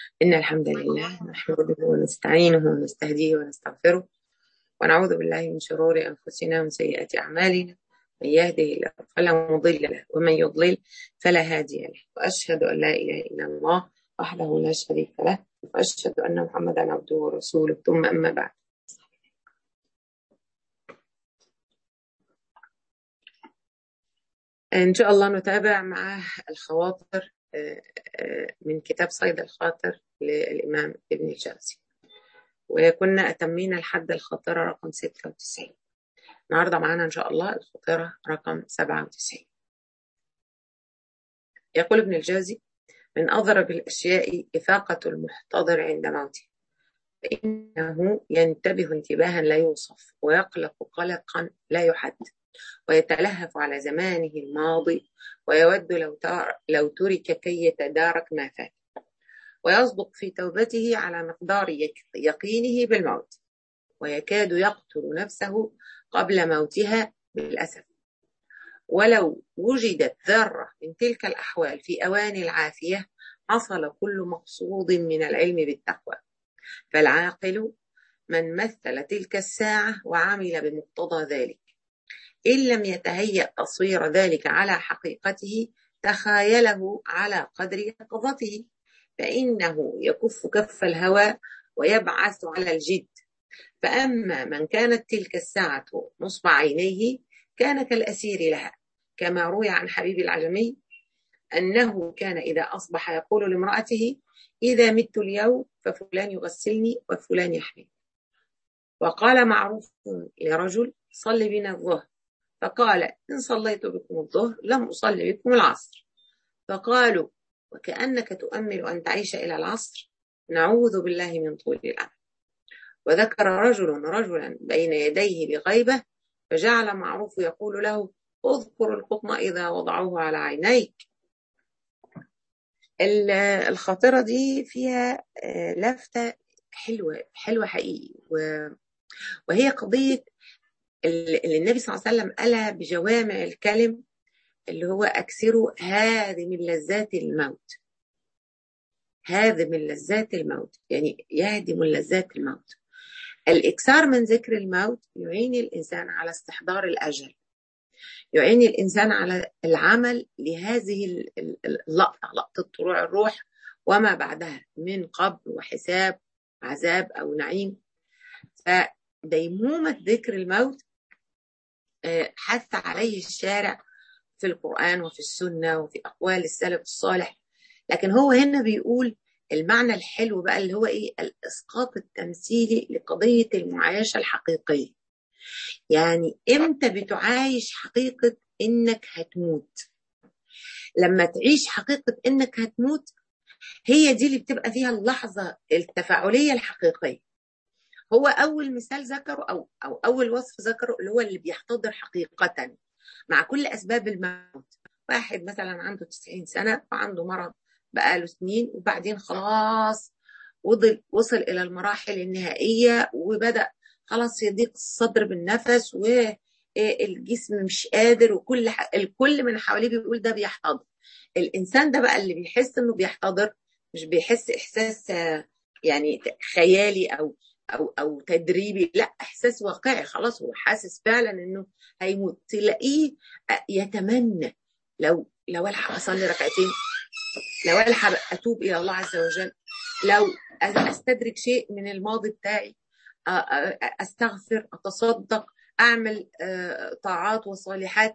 إن الحمد لله نحمده ونستعينه ونستهديه ونستغفره ونعوذ بالله من شرور أنفسنا ومن سيئات أعمالنا من يهده الله فلا مضل له ومن يضلل فلا هادي له وأشهد أن لا إله إلا الله وحده لا شريك له وأشهد أن محمدا عبده ورسوله ثم أما بعد إن شاء الله نتابع مع الخواطر من كتاب صيد الخاطر للإمام ابن الجوزي وكنا أتمينا الحد الخاطرة رقم 96 النهاردة معانا إن شاء الله الخاطرة رقم 97 يقول ابن الجوزي من أضرب الأشياء إفاقة المحتضر عند موته فإنه ينتبه انتباها لا يوصف ويقلق قلقا لا يحد ويتلهف على زمانه الماضي ويود لو, لو ترك كي يتدارك ما فات ويصدق في توبته على مقدار يقينه بالموت ويكاد يقتل نفسه قبل موتها بالأسف ولو وجدت ذرة من تلك الأحوال في أواني العافية حصل كل مقصود من العلم بالتقوى فالعاقل من مثل تلك الساعة وعمل بمقتضى ذلك إن لم يتهيأ تصوير ذلك على حقيقته تخايله على قدر يقظته فإنه يكف كف الهوى ويبعث على الجد فأما من كانت تلك الساعة نصب عينيه كان كالأسير لها كما روي عن حبيب العجمي أنه كان إذا أصبح يقول لامرأته إذا مت اليوم ففلان يغسلني وفلان يحمي وقال معروف لرجل صل بنا الظهر فقال إن صليت بكم الظهر لم أصلي بكم العصر فقالوا وكأنك تؤمل أن تعيش إلى العصر نعوذ بالله من طول الأمل وذكر رجل رجلا بين يديه بغيبة فجعل معروف يقول له اذكر القطن إذا وضعوه على عينيك الخاطرة دي فيها لفتة حلوة حلوة حقيقي وهي قضية اللي النبي صلى الله عليه وسلم قالها بجوامع الكلم اللي هو أكثروا هذه من لذات الموت هذه من لذات الموت يعني يهدم لذات الموت الإكثار من ذكر الموت يعين الإنسان على استحضار الأجل يعين الإنسان على العمل لهذه اللقطة لقطة طلوع الروح وما بعدها من قبر وحساب عذاب أو نعيم فديمومة ذكر الموت حث عليه الشارع في القرآن وفي السنة وفي أقوال السلف الصالح لكن هو هنا بيقول المعنى الحلو بقى اللي هو إيه الإسقاط التمثيلي لقضية المعايشة الحقيقية يعني إمتى بتعايش حقيقة إنك هتموت لما تعيش حقيقة إنك هتموت هي دي اللي بتبقى فيها اللحظة التفاعلية الحقيقية هو أول مثال ذكره أو أو أول وصف ذكره اللي هو اللي بيحتضر حقيقة مع كل أسباب الموت واحد مثلا عنده 90 سنة وعنده مرض بقاله سنين وبعدين خلاص وصل وصل إلى المراحل النهائية وبدأ خلاص يضيق الصدر بالنفس والجسم مش قادر وكل ح... الكل من حواليه بيقول ده بيحتضر الإنسان ده بقى اللي بيحس إنه بيحتضر مش بيحس إحساس يعني خيالي أو او او تدريبي لا احساس واقعي خلاص هو حاسس فعلا انه هيموت تلاقيه يتمنى لو لو الحق اصلي ركعتين لو الحق اتوب الى الله عز وجل لو استدرك شيء من الماضي بتاعي استغفر اتصدق اعمل طاعات وصالحات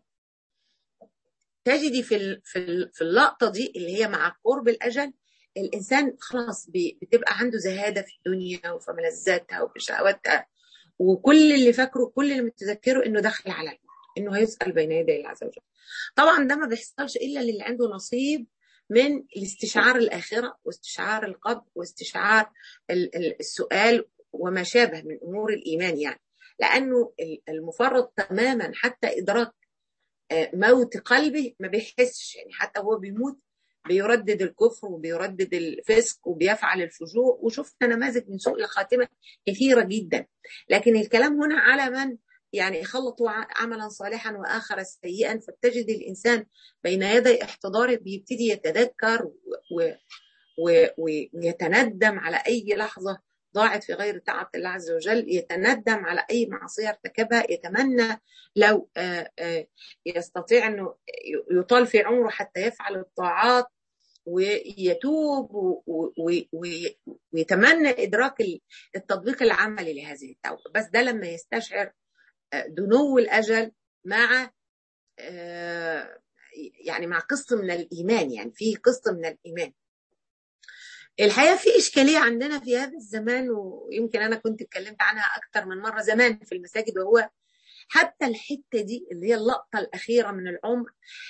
تجدي في في اللقطه دي اللي هي مع قرب الاجل الانسان خلاص بتبقى عنده زهاده في الدنيا وفي ملذاتها وفي شهواتها وكل اللي فاكره كل اللي متذكره انه دخل على الموت انه هيسال بين يدي الله عز وجل طبعا ده ما بيحصلش الا للي عنده نصيب من الاستشعار الاخره واستشعار القبر واستشعار السؤال وما شابه من امور الايمان يعني لانه المفرط تماما حتى ادراك موت قلبه ما بيحسش يعني حتى هو بيموت بيردد الكفر وبيردد الفسق وبيفعل الفجور وشفنا نماذج من سوء الخاتمة كثيرة جدا لكن الكلام هنا على من يعني خلطوا عملا صالحا وآخر سيئا فبتجد الإنسان بين يدي احتضاره بيبتدي يتذكر و... ويتندم على أي لحظة ضاعت في غير طاعة الله عز وجل يتندم على أي معصية ارتكبها يتمنى لو يستطيع أنه يطال في عمره حتى يفعل الطاعات ويتوب ويتمنى إدراك التطبيق العملي لهذه التوبة بس ده لما يستشعر دنو الأجل مع يعني مع قسط من الإيمان يعني في قسط من الإيمان الحقيقه في اشكاليه عندنا في هذا الزمان ويمكن انا كنت اتكلمت عنها اكثر من مره زمان في المساجد وهو حتى الحته دي اللي هي اللقطه الاخيره من العمر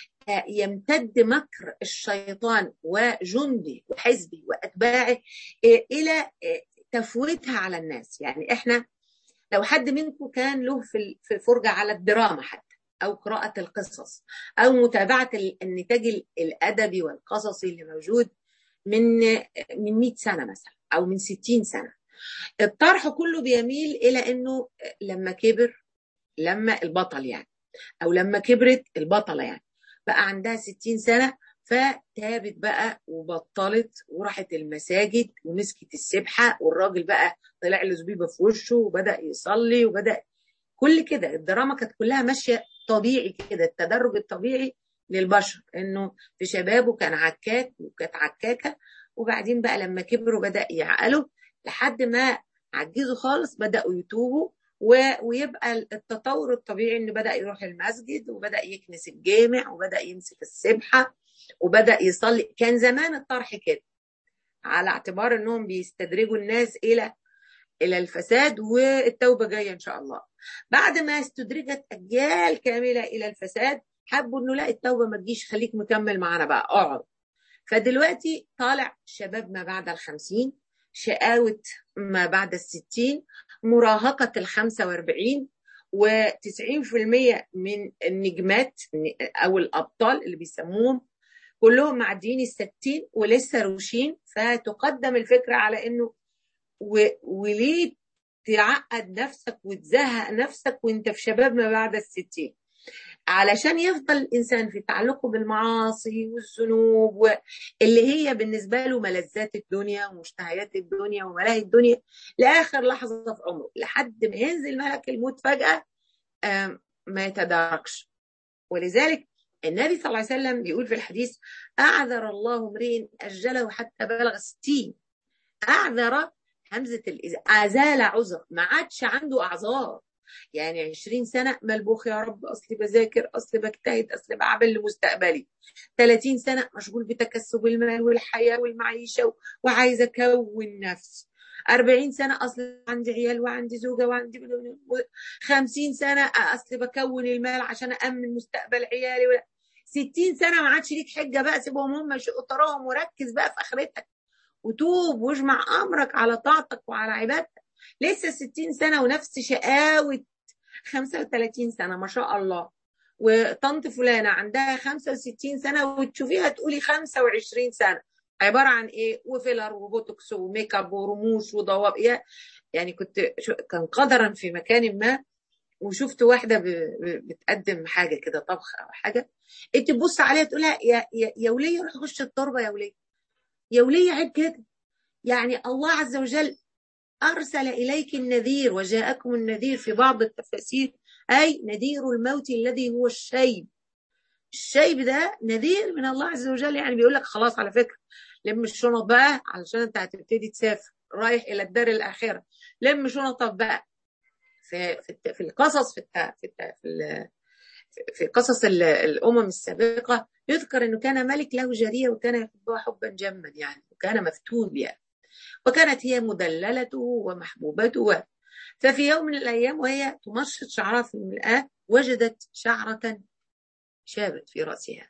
يمتد مكر الشيطان وجنده وحزبه واتباعه الى تفويتها على الناس يعني احنا لو حد منكم كان له في الفرجه على الدراما حتى او قراءه القصص او متابعه النتاج الادبي والقصصي اللي موجود من من 100 سنه مثلا او من 60 سنه الطرح كله بيميل الى انه لما كبر لما البطل يعني او لما كبرت البطله يعني بقى عندها 60 سنه فتابت بقى وبطلت وراحت المساجد ومسكت السبحه والراجل بقى طلع له زبيبه في وشه وبدا يصلي وبدا كل كده الدراما كانت كلها ماشيه طبيعي كده التدرج الطبيعي للبشر انه في شبابه كان عكاك وكانت عكاكه وبعدين بقى لما كبروا بدا يعقلوا لحد ما عجزوا خالص بداوا يتوبوا ويبقى التطور الطبيعي انه بدا يروح المسجد وبدا يكنس الجامع وبدا يمسك السبحه وبدا يصلي كان زمان الطرح كده على اعتبار انهم بيستدرجوا الناس الى الى الفساد والتوبه جايه ان شاء الله بعد ما استدرجت اجيال كامله الى الفساد حبوا انه لا التوبه ما تجيش خليك مكمل معانا بقى اقعد فدلوقتي طالع شباب ما بعد الخمسين شقاوة ما بعد الستين مراهقة الخمسة واربعين وتسعين في المية من النجمات أو الأبطال اللي بيسموهم كلهم معديين الستين ولسه روشين فتقدم الفكرة على إنه و... وليه تعقد نفسك وتزهق نفسك وانت في شباب ما بعد الستين علشان يفضل الانسان في تعلقه بالمعاصي والذنوب اللي هي بالنسبه له ملذات الدنيا ومشتهيات الدنيا وملاهي الدنيا لاخر لحظه في عمره لحد ما ينزل ملك الموت فجاه ما يتداركش ولذلك النبي صلى الله عليه وسلم بيقول في الحديث اعذر الله امرئ اجله حتى بلغ 60 اعذر همزه ازال عذر ما عادش عنده اعذار يعني 20 سنة ملبوخ يا رب أصلي بذاكر أصلي بجتهد أصلي بعمل لمستقبلي 30 سنة مشغول بتكسب المال والحياة والمعيشة وعايزة أكون نفسي 40 سنة أصل عندي عيال وعندي زوجة وعندي 50 سنة أصل بكون المال عشان أأمن مستقبل عيالي ولا 60 سنة ما عادش ليك حجة بقى سيبهم هم يشقوا طراهم وركز بقى في آخرتك وتوب واجمع أمرك على طاعتك وعلى عبادتك لسه 60 سنة ونفس شقاوة 35 سنة ما شاء الله وطنط فلانة عندها 65 سنة وتشوفيها تقولي 25 سنة عبارة عن ايه وفيلر وبوتوكس وميك اب ورموش وضوابط يعني كنت كان قدرا في مكان ما وشفت واحدة بتقدم حاجة كده طبخ أو حاجة أنت تبص عليها تقولها يا يا, يا ولية روح خش التربة يا ولية يا ولية عيب كده يعني الله عز وجل أرسل إليك النذير وجاءكم النذير في بعض التفاسير أي نذير الموت الذي هو الشيب الشيب ده نذير من الله عز وجل يعني بيقول لك خلاص على فكرة لم الشنط بقى علشان انت هتبتدي تسافر رايح إلى الدار الآخرة لم شنطك بقى في في في القصص في الت... في الت... في, في قصص الأمم السابقة يذكر أنه كان ملك له جارية وكان يحبها حبا جما يعني وكان مفتون بها وكانت هي مدللته ومحبوبته و... ففي يوم من الأيام وهي تمشط شعرها في المرآة وجدت شعرة شابت في رأسها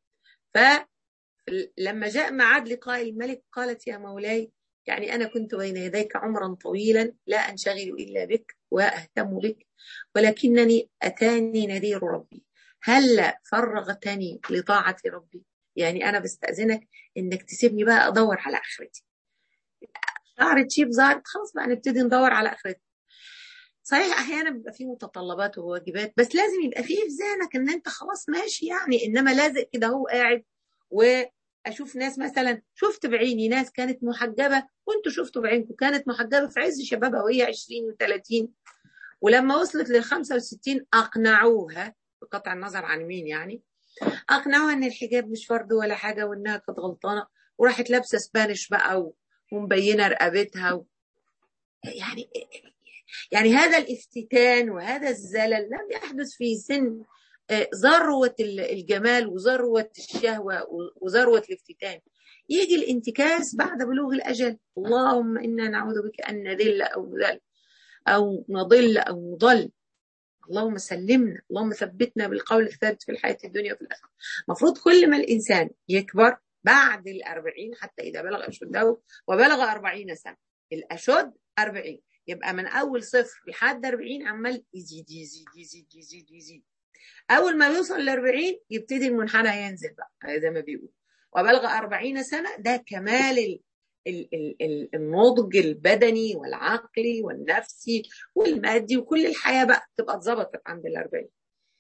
فلما جاء معاد لقاء الملك قالت يا مولاي يعني أنا كنت بين يديك عمرا طويلا لا أنشغل إلا بك وأهتم بك ولكنني أتاني نذير ربي هل فرغتني لطاعة ربي يعني أنا بستأذنك إنك تسيبني بقى أدور على آخرتي شعر تشيب ظهرت خلاص بقى نبتدي ندور على آخرتي صحيح احيانا بيبقى فيه متطلبات وواجبات بس لازم يبقى فيه في ذهنك ان انت خلاص ماشي يعني انما لازق كده هو قاعد و اشوف ناس مثلا شفت بعيني ناس كانت محجبه وانتوا شفتوا بعينكم كانت محجبه في عز شبابها وهي 20 و30 ولما وصلت لل 65 اقنعوها بقطع النظر عن مين يعني اقنعوها ان الحجاب مش فرض ولا حاجه وانها كانت غلطانه وراحت لابسه سبانش بقى ومبينه رقبتها و... يعني يعني هذا الافتتان وهذا الزلل لم يحدث في سن ذروة الجمال وذروة الشهوة وذروة الافتتان يجي الانتكاس بعد بلوغ الأجل اللهم إنا نعوذ بك أن نذل أو نذل أو نضل أو نضل اللهم سلمنا اللهم ثبتنا بالقول الثابت في الحياة الدنيا وفي الآخرة المفروض كل ما الإنسان يكبر بعد الأربعين حتى إذا بلغ أشده وبلغ أربعين سنة الأشد أربعين يبقى من أول صفر لحد أربعين عمال يزيد يزيد يزيد يزيد يزيد أول ما بيوصل ل 40 يبتدي المنحنى ينزل بقى زي ما بيقول وبلغ 40 سنة ده كمال ال ال ال النضج البدني والعقلي والنفسي والمادي وكل الحياة بقى تبقى اتظبطت عند ال 40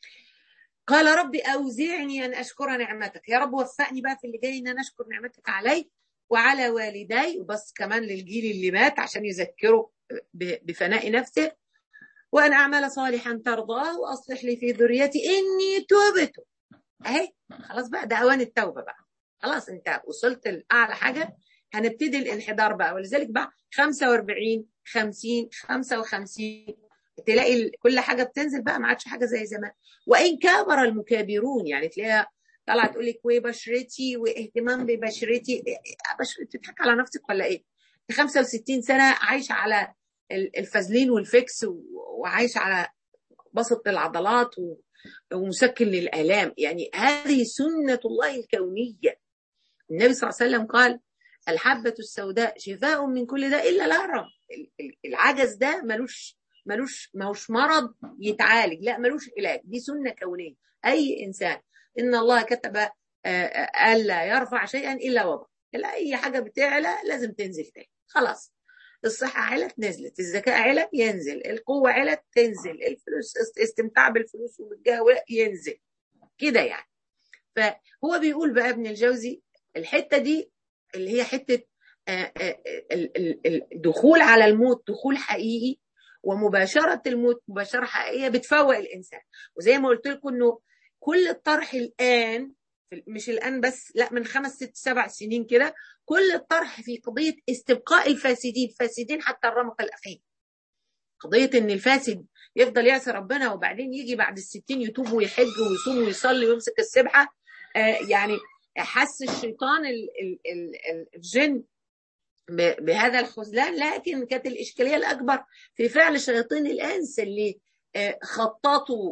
قال ربي أوزعني أن أشكر نعمتك يا رب وفقني بقى في اللي جاي إن أنا أشكر نعمتك علي وعلى والدي وبس كمان للجيل اللي مات عشان يذكره بفناء نفسه وأن أعمل صالحا ترضاه وأصلح لي في ذريتي إني تبت أهي خلاص بقى ده أوان التوبة بقى خلاص أنت وصلت لأعلى حاجة هنبتدي الانحدار بقى ولذلك بقى 45 50 55 تلاقي كل حاجة بتنزل بقى ما عادش حاجة زي زمان وإن كابر المكابرون يعني تلاقيها طالعة تقول لك وبشرتي واهتمام ببشرتي بشرتي تضحك على نفسك ولا إيه؟ 65 سنة عايشة على الفازلين والفيكس وعايش على بسط العضلات ومسكن للآلام يعني هذه سنة الله الكونية النبي صلى الله عليه وسلم قال الحبة السوداء شفاء من كل ده إلا الهرم العجز ده ملوش ملوش ملوش مرض يتعالج لا ملوش علاج دي سنة كونية أي إنسان إن الله كتب ألا يرفع شيئا إلا وضع أي حاجة بتعلى لازم تنزل تاني خلاص الصحة علت نزلت الذكاء علت ينزل القوة علت تنزل الفلوس استمتاع بالفلوس وبالجاه ينزل كده يعني فهو بيقول بقى ابن الجوزي الحتة دي اللي هي حتة الدخول على الموت دخول حقيقي ومباشرة الموت مباشرة حقيقية بتفوق الإنسان وزي ما قلت لكم إنه كل الطرح الآن مش الآن بس لا من خمس ست سبع سنين كده كل الطرح في قضية استبقاء الفاسدين فاسدين حتى الرمق الأخير قضية إن الفاسد يفضل يعصي ربنا وبعدين يجي بعد الستين يتوب ويحج ويصوم ويصلي ويمسك السبحة آه يعني حس الشيطان ال ال ال الجن بهذا الخذلان لكن كانت الإشكالية الأكبر في فعل شياطين الإنس اللي آه خططوا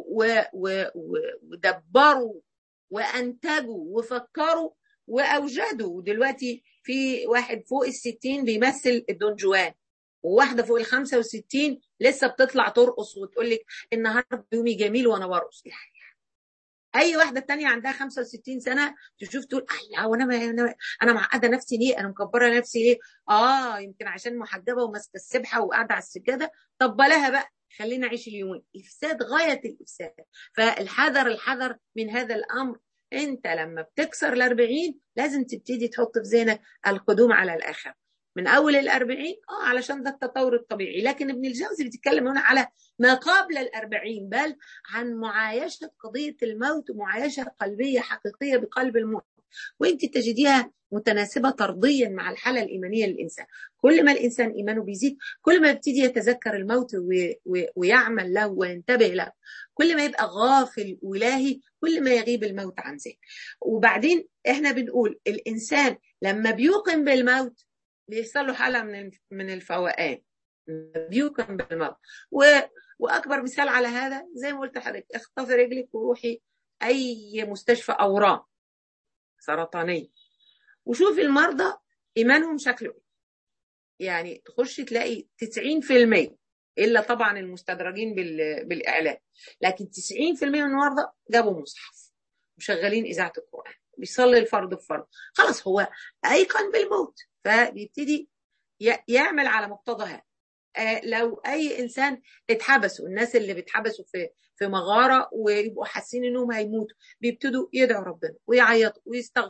ودبروا وأنتجوا وفكروا وأوجدوا دلوقتي في واحد فوق الستين بيمثل الدون جوان وواحدة فوق الخمسة وستين لسه بتطلع ترقص وتقول لك النهاردة يومي جميل وأنا برقص يعني اي واحده تانية عندها 65 سنه تشوف تقول الله وانا انا انا معقده نفسي ليه انا مكبره نفسي ليه اه يمكن عشان محجبه وماسكه السبحه وقاعده على السجاده طب بلاها بقى خلينا نعيش اليومين افساد غايه الافساد فالحذر الحذر من هذا الامر انت لما بتكسر ال40 لازم تبتدي تحط في ذهنك القدوم على الاخر من اول الأربعين اه علشان ده التطور الطبيعي لكن ابن الجوزي بيتكلم هنا على ما قبل الأربعين بل عن معايشة قضية الموت ومعايشة قلبية حقيقية بقلب الموت وانت تجديها متناسبة طرديا مع الحالة الإيمانية للإنسان كل ما الإنسان إيمانه بيزيد كل ما يبتدي يتذكر الموت ويعمل له وينتبه له كل ما يبقى غافل ولاهي كل ما يغيب الموت عن ذهن وبعدين احنا بنقول الإنسان لما بيوقن بالموت بيحصل له حاله من من الفوقان بيوقن بالموت و... واكبر مثال على هذا زي ما قلت لحضرتك اخطفي رجلك وروحي اي مستشفى اورام سرطانيه وشوفي المرضى ايمانهم شكله يعني تخشي تلاقي 90% الا طبعا المستدرجين بال... بالاعلام لكن 90% من المرضى جابوا مصحف وشغالين اذاعه القران بيصلي الفرض بفرض خلاص هو ايقن بالموت فبيبتدي يعمل على مقتضى هذا لو اي انسان اتحبسوا الناس اللي بيتحبسوا في في مغاره ويبقوا حاسين انهم هيموتوا بيبتدوا يدعوا ربنا ويعيطوا ويستغفروا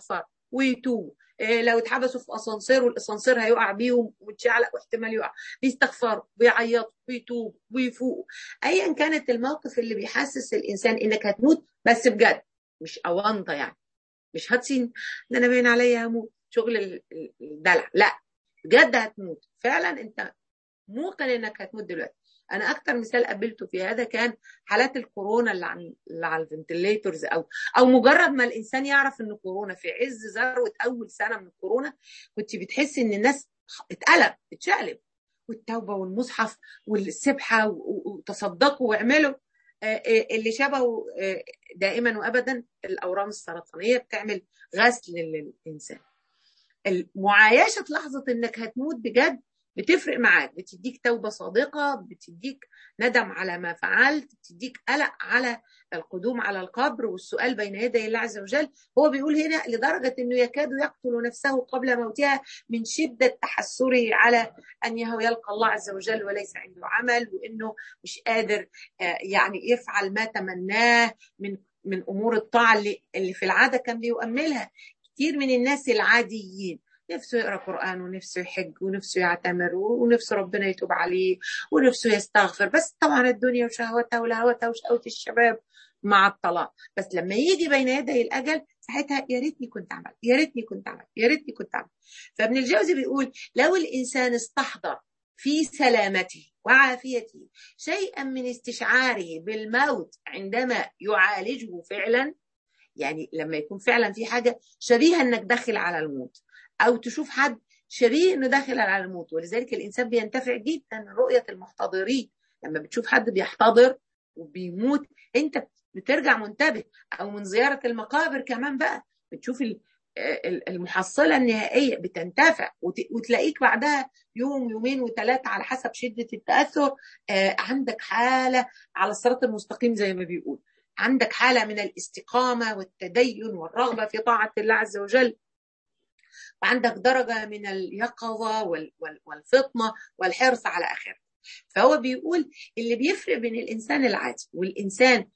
ويتوبوا إيه لو اتحبسوا في اسانسير والاسانسير هيقع بيهم وتشعلق واحتمال يقع بيستغفروا بيعيطوا بيتوبوا بيفوقوا ايا كانت الموقف اللي بيحسس الانسان انك هتموت بس بجد مش اونطه يعني مش هاتسين ده انا باين عليا هموت شغل الدلع لا بجد هتموت فعلا انت موقن انك هتموت دلوقتي انا اكتر مثال قابلته في هذا كان حالات الكورونا اللي, عن... اللي على الفنتليتورز او او مجرد ما الانسان يعرف ان كورونا في عز ذروه اول سنه من الكورونا كنت بتحسي ان الناس اتقلب اتشقلب والتوبه والمصحف والسبحه وتصدقوا واعملوا اللي شبهه دائما وابدا الاورام السرطانيه بتعمل غسل للانسان معايشه لحظه انك هتموت بجد بتفرق معاك بتديك توبة صادقة بتديك ندم على ما فعلت بتديك قلق على القدوم على القبر والسؤال بين يدي الله عز وجل هو بيقول هنا لدرجة أنه يكاد يقتل نفسه قبل موتها من شدة تحسره على أنه يلقى الله عز وجل وليس عنده عمل وأنه مش قادر يعني يفعل ما تمناه من من أمور الطاعة اللي, اللي في العادة كان بيؤملها كتير من الناس العاديين نفسه يقرا قران ونفسه يحج ونفسه يعتمر ونفسه ربنا يتوب عليه ونفسه يستغفر بس طبعا الدنيا وشهوتها ولهوتها وشقوة الشباب مع الطلاق بس لما يجي بين يدي الاجل ساعتها يا ريتني كنت عملت يا ريتني كنت عملت يا ريتني كنت عملت فابن الجوزي بيقول لو الانسان استحضر في سلامته وعافيته شيئا من استشعاره بالموت عندما يعالجه فعلا يعني لما يكون فعلا في حاجه شبيهه انك داخل على الموت او تشوف حد شبيه انه داخل على الموت ولذلك الانسان بينتفع جدا من رؤيه المحتضرين لما بتشوف حد بيحتضر وبيموت انت بترجع منتبه او من زياره المقابر كمان بقى بتشوف المحصله النهائيه بتنتفع وتلاقيك بعدها يوم يومين وثلاثه على حسب شده التاثر عندك حاله على الصراط المستقيم زي ما بيقول عندك حاله من الاستقامه والتدين والرغبه في طاعه الله عز وجل وعندك درجة من اليقظة والفطنة والحرص على آخره فهو بيقول اللي بيفرق بين الإنسان العادي والإنسان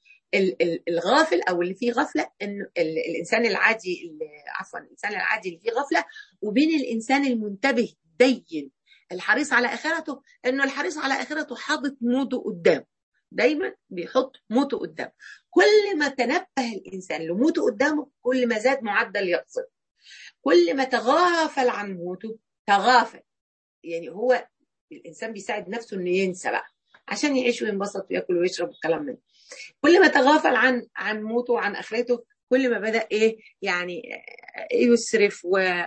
الغافل او اللي فيه غفله انه الانسان العادي اللي عفوا الانسان العادي اللي فيه غفله وبين الانسان المنتبه دين الحريص على اخرته انه الحريص على اخرته حاطط موته قدامه دايما بيحط موته قدامه كل ما تنبه الانسان لموته قدامه كل ما زاد معدل يقصد كل ما تغافل عن موته تغافل يعني هو الانسان بيساعد نفسه انه ينسى بقى عشان يعيش وينبسط وياكل ويشرب والكلام من كل ما تغافل عن عن موته وعن اخرته كل ما بدا ايه يعني يسرف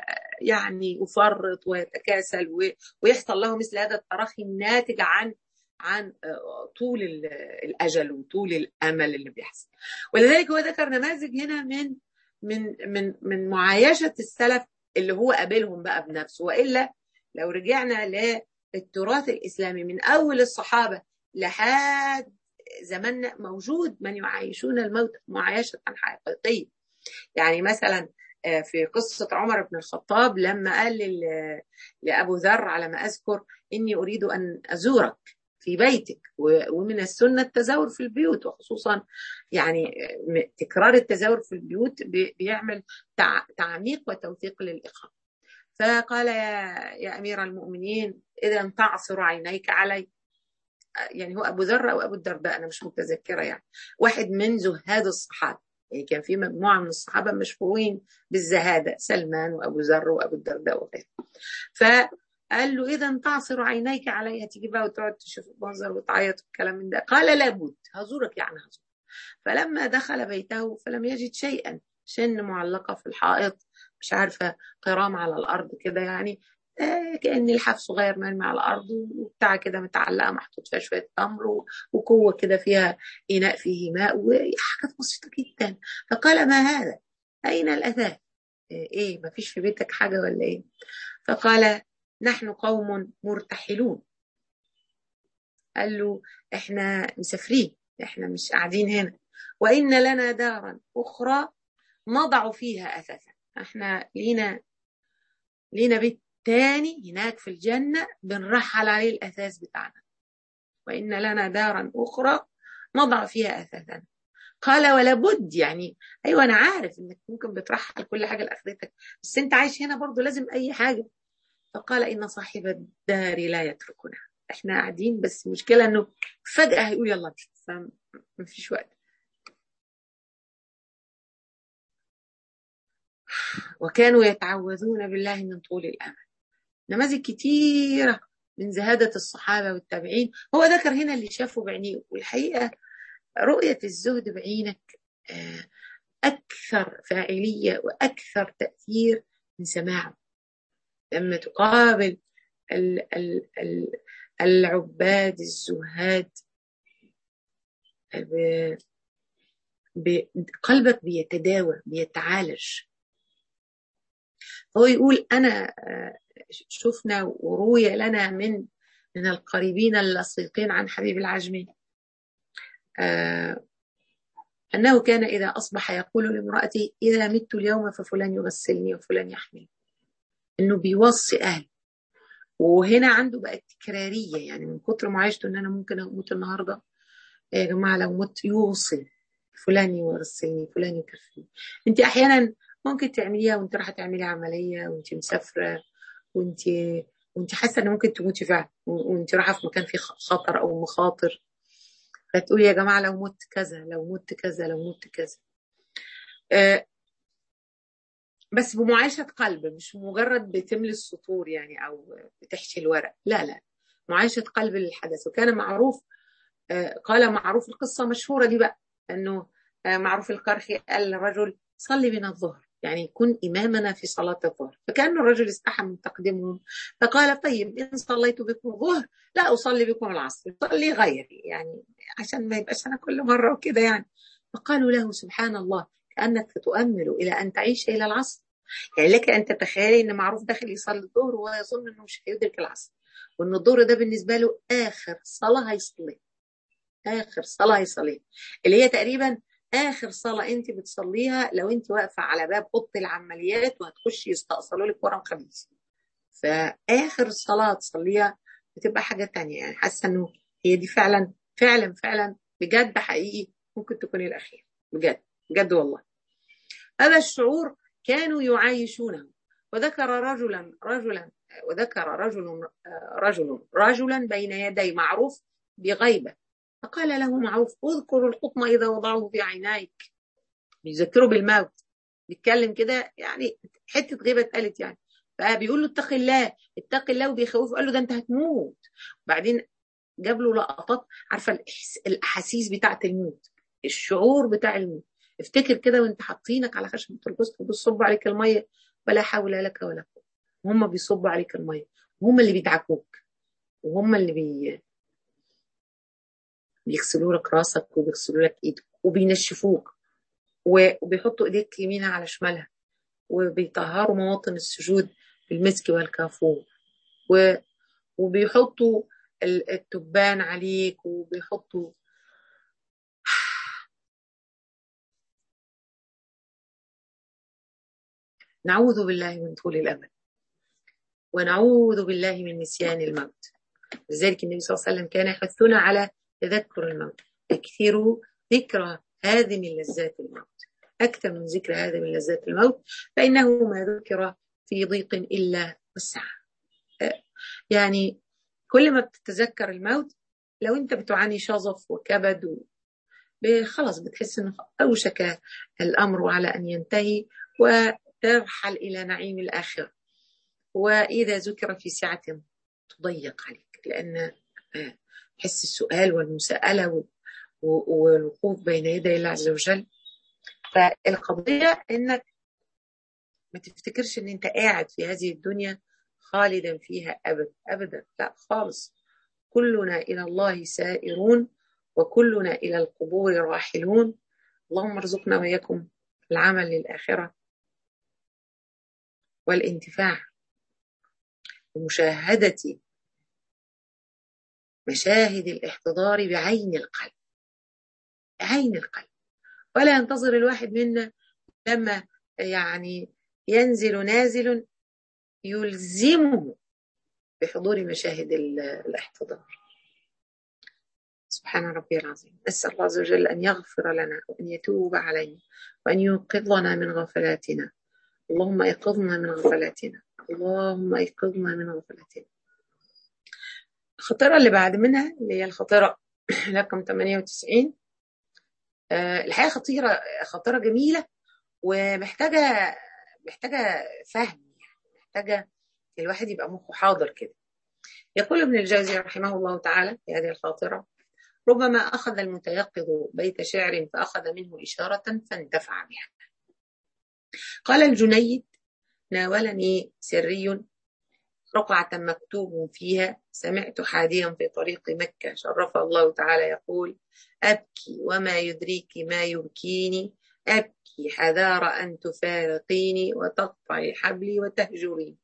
ويعني يفرط ويتكاسل ويحصل له مثل هذا التراخي الناتج عن عن طول الاجل وطول الامل اللي بيحصل ولذلك هو ذكر نماذج هنا من من من من معايشه السلف اللي هو قابلهم بقى بنفسه والا لو رجعنا للتراث الاسلامي من اول الصحابه لحد زماننا موجود من يعايشون الموت معايشه حقيقيه يعني مثلا في قصة عمر بن الخطاب لما قال لأبو ذر على ما أذكر إني أريد أن أزورك في بيتك ومن السنة التزاور في البيوت وخصوصا يعني تكرار التزاور في البيوت بيعمل تعميق وتوثيق للإقامة فقال يا, يا أمير المؤمنين إذا تعصر عينيك علي يعني هو أبو ذر أو أبو الدرداء أنا مش متذكرة يعني واحد من زهاد الصحابة يعني كان في مجموعة من الصحابة مشهورين بالزهادة سلمان وأبو ذر وأبو الدرداء وغيره فقال له إذا تعصر عينيك علي تيجي بقى وتقعد تشوف المنظر وتعيط والكلام من ده قال لابد هزورك يعني هزورك فلما دخل بيته فلم يجد شيئا شن معلقة في الحائط مش عارفة قرام على الأرض كده يعني كأن الحاف صغير مرمي على الأرض وبتاع كده متعلقة محطوط فيها شوية تمر وكوة كده فيها إناء فيه ماء وحاجات بسيطة جدا فقال ما هذا؟ أين الأثاث؟ إيه ما فيش في بيتك حاجة ولا إيه؟ فقال نحن قوم مرتحلون قال له إحنا مسافرين إحنا مش قاعدين هنا وإن لنا دارا أخرى نضع فيها أثاثا إحنا لينا لينا بيت تاني هناك في الجنة بنرحل عليه الأثاث بتاعنا وإن لنا دارا أخرى نضع فيها أثاثنا قال ولا بد يعني ايوه انا عارف انك ممكن بترحل كل حاجه لاخرتك بس انت عايش هنا برضو لازم اي حاجه فقال ان صاحب الدار لا يتركنا احنا قاعدين بس المشكله انه فجاه هيقول يلا فما فيش وقت وكانوا يتعوذون بالله من طول الامل نماذج كتيره من زهاده الصحابه والتابعين هو ذكر هنا اللي شافه بعينيه والحقيقه رؤيه الزهد بعينك اكثر فاعليه واكثر تاثير من سماعه لما تقابل ال ال ال العباد الزهاد قلبك بيتداوى بيتعالج هو يقول أنا شفنا وروي لنا من من القريبين اللصيقين عن حبيب العجمي أنه كان إذا أصبح يقول لامرأته إذا مت اليوم ففلان يغسلني وفلان يحملني إنه بيوصي أهله وهنا عنده بقى تكرارية يعني من كتر معيشته إن أنا ممكن أموت النهاردة يا جماعة لو مت يوصي فلان يغسلني فلان يكفيني أنت أحيانا ممكن تعمليها وأنت رايحة تعملي عملية وأنت مسافرة وأنت وأنت حاسة إن ممكن تموتي فعلا وأنت رايحة في مكان فيه خطر أو مخاطر فتقولي يا جماعة لو مت كذا لو مت كذا لو مت كذا أه بس بمعايشة قلب مش مجرد بتملي السطور يعني أو بتحشي الورق لا لا معايشة قلب للحدث وكان معروف آه قال معروف القصة مشهورة دي بقى أنه آه معروف القرخي قال للرجل صلي بنا الظهر يعني يكون إمامنا في صلاة الظهر فكان الرجل استحى من تقديمهم فقال طيب إن صليت بكم الظهر لا أصلي بكم العصر صلي غيري يعني عشان ما يبقاش أنا كل مرة وكده يعني فقالوا له سبحان الله كأنك تؤمل إلى أن تعيش إلى العصر يعني لك أن تتخيلي أن معروف داخل يصلي الظهر وهو يظن أنه مش هيدرك العصر وأن الظهر ده بالنسبة له آخر صلاة هيصلي آخر صلاة هيصليها اللي هي تقريبا آخر صلاة أنت بتصليها لو أنت واقفة على باب أوضة العمليات وهتخشي يستأصلوا لك ورم خميس فآخر صلاة تصليها بتبقى حاجة تانية يعني حاسة أنه هي دي فعلا فعلا فعلا بجد حقيقي ممكن تكون الأخير بجد بجد والله هذا الشعور كانوا يعايشونه وذكر رجلا رجلا وذكر رجل رجل رجلا بين يدي معروف بغيبه فقال له معروف اذكر القطن اذا وضعه في عينيك بيذكره بالموت بيتكلم كده يعني حته غيبه اتقالت يعني فبيقول له اتق الله اتق الله وبيخوفه قال له ده انت هتموت وبعدين جاب له لقطات عارفه الاحاسيس بتاعه الموت الشعور بتاع الموت افتكر كده وانت حاطينك على خشبة الجسر وبيصب عليك المية ولا حول لك ولا قوة وهم بيصبوا عليك المية وهم اللي بيدعكوك وهم اللي بي بيغسلوا لك راسك وبيغسلوا لك ايدك وبينشفوك وبيحطوا ايديك يمينها على شمالها وبيطهروا مواطن السجود بالمسك والكافور و... وبيحطوا التبان عليك وبيحطوا نعوذ بالله من طول الأمل ونعوذ بالله من نسيان الموت لذلك النبي صلى الله عليه وسلم كان يحثنا على تذكر الموت اكثروا ذكر هادم لذات الموت أكثر من ذكر هادم لذات الموت فإنه ما ذكر في ضيق إلا وسعه يعني كل ما بتتذكر الموت لو أنت بتعاني شظف وكبد و... خلاص بتحس أنه أوشك الأمر على أن ينتهي و ترحل إلى نعيم الآخرة وإذا ذكر في سعة تضيق عليك لأن حس السؤال والمساءلة والوقوف بين يدي الله عز وجل فالقضية إنك ما تفتكرش إن أنت قاعد في هذه الدنيا خالدا فيها أبدا أبدا لا خالص كلنا إلى الله سائرون وكلنا إلى القبور راحلون اللهم ارزقنا وإياكم العمل للآخرة والانتفاع ومشاهدة مشاهد الاحتضار بعين القلب عين القلب ولا ينتظر الواحد منا لما يعني ينزل نازل يلزمه بحضور مشاهد الاحتضار سبحان ربي العظيم نسأل الله عز وجل أن يغفر لنا وأن يتوب علينا وأن ينقذنا من غفلاتنا اللهم ايقظنا من غفلاتنا اللهم ايقظنا من غفلاتنا الخطيرة اللي بعد منها اللي هي الخطيرة رقم 98 آه، الحقيقة خطيرة خطيرة جميلة ومحتاجة محتاجة فهم يعني محتاجة الواحد يبقى مخه حاضر كده يقول ابن الجوزي رحمه الله تعالى في هذه الخاطرة ربما أخذ المتيقظ بيت شعر فأخذ منه إشارة فاندفع بها قال الجنيد ناولني سري رقعة مكتوب فيها سمعت حاديا في طريق مكة شرف الله تعالى يقول أبكي وما يدريك ما يبكيني أبكي حذار أن تفارقيني وتقطعي حبلي وتهجريني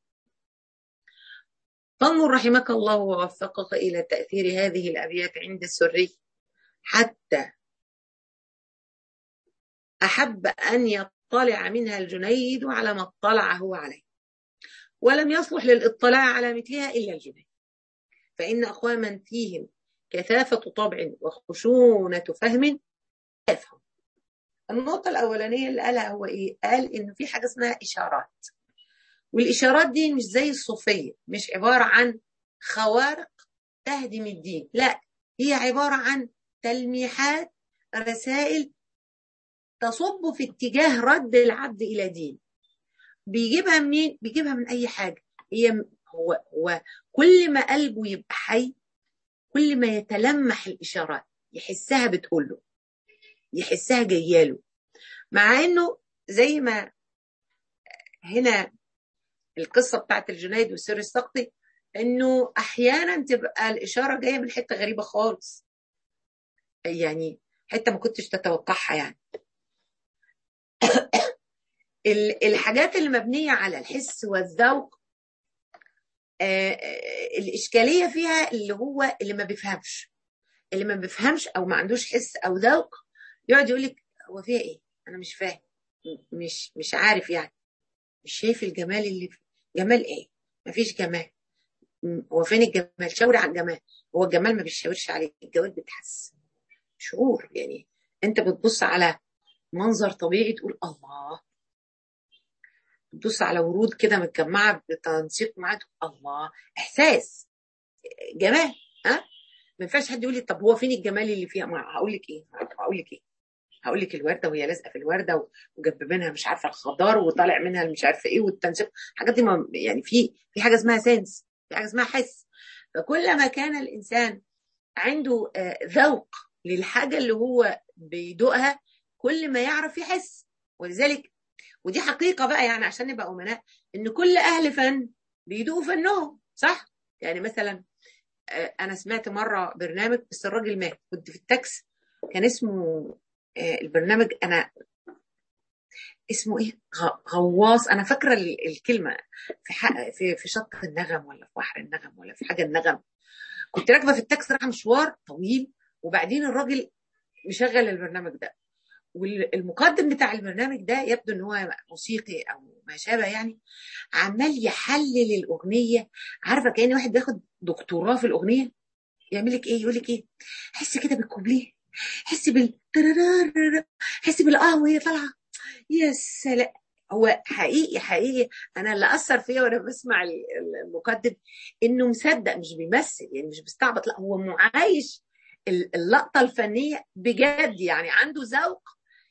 فانظر رحمك الله ووفقك إلى تأثير هذه الأبيات عند السري حتى أحب أن يطلع منها الجنيد على ما اطلع هو عليه ولم يصلح للاطلاع على مثلها إلا الجنيد فإن أقواما فيهم كثافة طبع وخشونة فهم يفهم النقطة الأولانية اللي قالها هو إيه؟ قال إنه في حاجة اسمها إشارات والإشارات دي مش زي الصوفية مش عبارة عن خوارق تهدم الدين لا هي عبارة عن تلميحات رسائل تصب في اتجاه رد العبد إلى دين بيجيبها منين؟ بيجيبها من أي حاجة هي هو هو كل ما قلبه يبقى حي كل ما يتلمح الإشارات يحسها بتقول له يحسها جاياله مع إنه زي ما هنا القصة بتاعت الجنيد والسر السقطي إنه أحيانا تبقى الإشارة جاية من حتة غريبة خالص يعني حتة ما كنتش تتوقعها يعني الحاجات اللي مبنية على الحس والذوق الإشكالية فيها اللي هو اللي ما بيفهمش اللي ما بيفهمش أو ما عندوش حس أو ذوق يقعد يقول لك هو فيها إيه؟ أنا مش فاهم مش مش عارف يعني مش شايف الجمال اللي فيه جمال إيه؟ مفيش جمال هو فين الجمال؟ شاور على الجمال هو الجمال ما بيشاورش عليك الجمال بتحس شعور يعني أنت بتبص على منظر طبيعي تقول الله بتبص على ورود كده متجمعه بتنسيق معاك الله احساس جمال ها ما ينفعش حد يقول لي طب هو فين الجمال اللي فيها ما هقول لك ايه هقول لك ايه هقول لك الورده وهي لازقه في الورده وجنب منها مش عارفه الخضار وطالع منها مش عارفه ايه والتنسيق الحاجات دي ما يعني في في حاجه اسمها سنس في حاجه اسمها حس فكل ما كان الانسان عنده ذوق للحاجه اللي هو بيدوقها كل ما يعرف يحس ولذلك ودي حقيقه بقى يعني عشان نبقى امناء ان كل اهل فن بيدوقوا فنهم صح يعني مثلا انا سمعت مره برنامج بس الراجل مات كنت في التاكس كان اسمه البرنامج انا اسمه ايه غواص انا فاكره الكلمه في حق في في شط النغم ولا في بحر النغم ولا في حاجه النغم كنت راكبه في التاكسي رايحه مشوار طويل وبعدين الراجل مشغل البرنامج ده والمقدم بتاع البرنامج ده يبدو ان هو موسيقي او ما شابه يعني عمال يحلل الاغنيه عارفه كان واحد بياخد دكتوراه في الاغنيه يعمل لك ايه يقول لك ايه حس كده بالكوبليه حس بال حس بالاه وهي طالعه يا سلام هو حقيقي حقيقي انا اللي اثر فيا وانا بسمع المقدم انه مصدق مش بيمثل يعني مش بيستعبط لا هو معايش اللقطه الفنيه بجد يعني عنده ذوق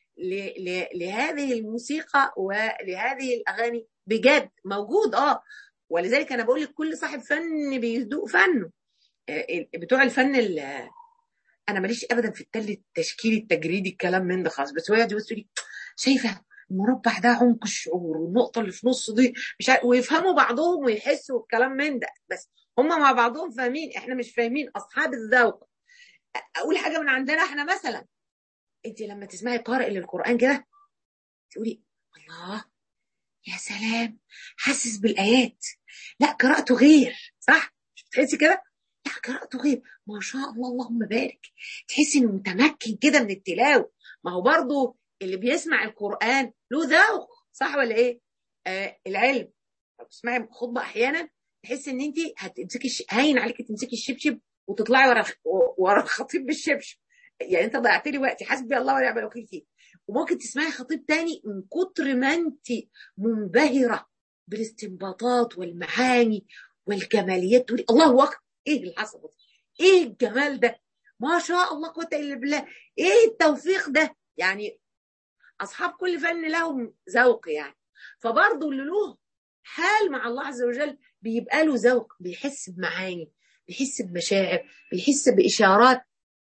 لهذه الموسيقى ولهذه الاغاني بجد موجود اه ولذلك انا بقول لك كل صاحب فن بيذوق فنه بتوع الفن انا ماليش ابدا في التل التشكيلي التجريدي الكلام من ده خالص بس هو يقعد يقول لي شايفه المربع ده عمق الشعور والنقطه اللي في نص دي مش عارف ويفهموا بعضهم ويحسوا الكلام من ده بس هم مع بعضهم فاهمين احنا مش فاهمين اصحاب الذوق اقول حاجه من عندنا احنا مثلا انت لما تسمعي قارئ للقران كده تقولي الله يا سلام حاسس بالايات لا قراءته غير صح مش بتحسي كده لا قراءته غير ما شاء الله اللهم بارك تحسي انه متمكن كده من التلاوه ما هو برضه اللي بيسمع القران له ذوق صح ولا ايه آه العلم لو بتسمعي خطبه احيانا تحسي ان انت هتمسكي هين عليكي تمسكي الشبشب وتطلعي ورا ورا الخطيب بالشبشب يعني انت ضيعت لي وقتي حسبي الله ونعم الوكيل فيك وممكن تسمعي خطيب تاني من كتر ما انت منبهره بالاستنباطات والمعاني والجماليات تقولي الله اكبر ايه اللي حصل ايه الجمال ده ما شاء الله قوه الا بالله ايه التوفيق ده يعني اصحاب كل فن لهم ذوق يعني فبرضه اللي له حال مع الله عز وجل بيبقى له ذوق بيحس بمعاني بيحس بمشاعر بيحس باشارات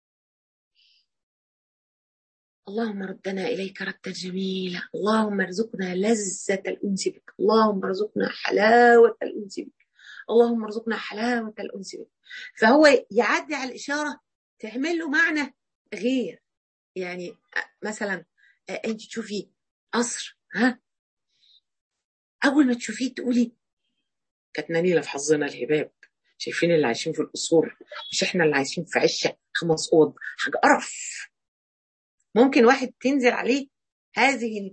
اللهم ردنا إليك ردا جميلا اللهم ارزقنا لذة الأنس بك اللهم ارزقنا حلاوة الأنس بك اللهم ارزقنا حلاوة الأنس بك فهو يعدي على الإشارة تعمل له معنى غير يعني مثلا أنت تشوفي قصر ها أول ما تشوفيه تقولي كانت نيلة في حظنا الهباب شايفين اللي عايشين في القصور مش احنا اللي عايشين في عشه خمس اوض حاجه قرف ممكن واحد تنزل عليه هذه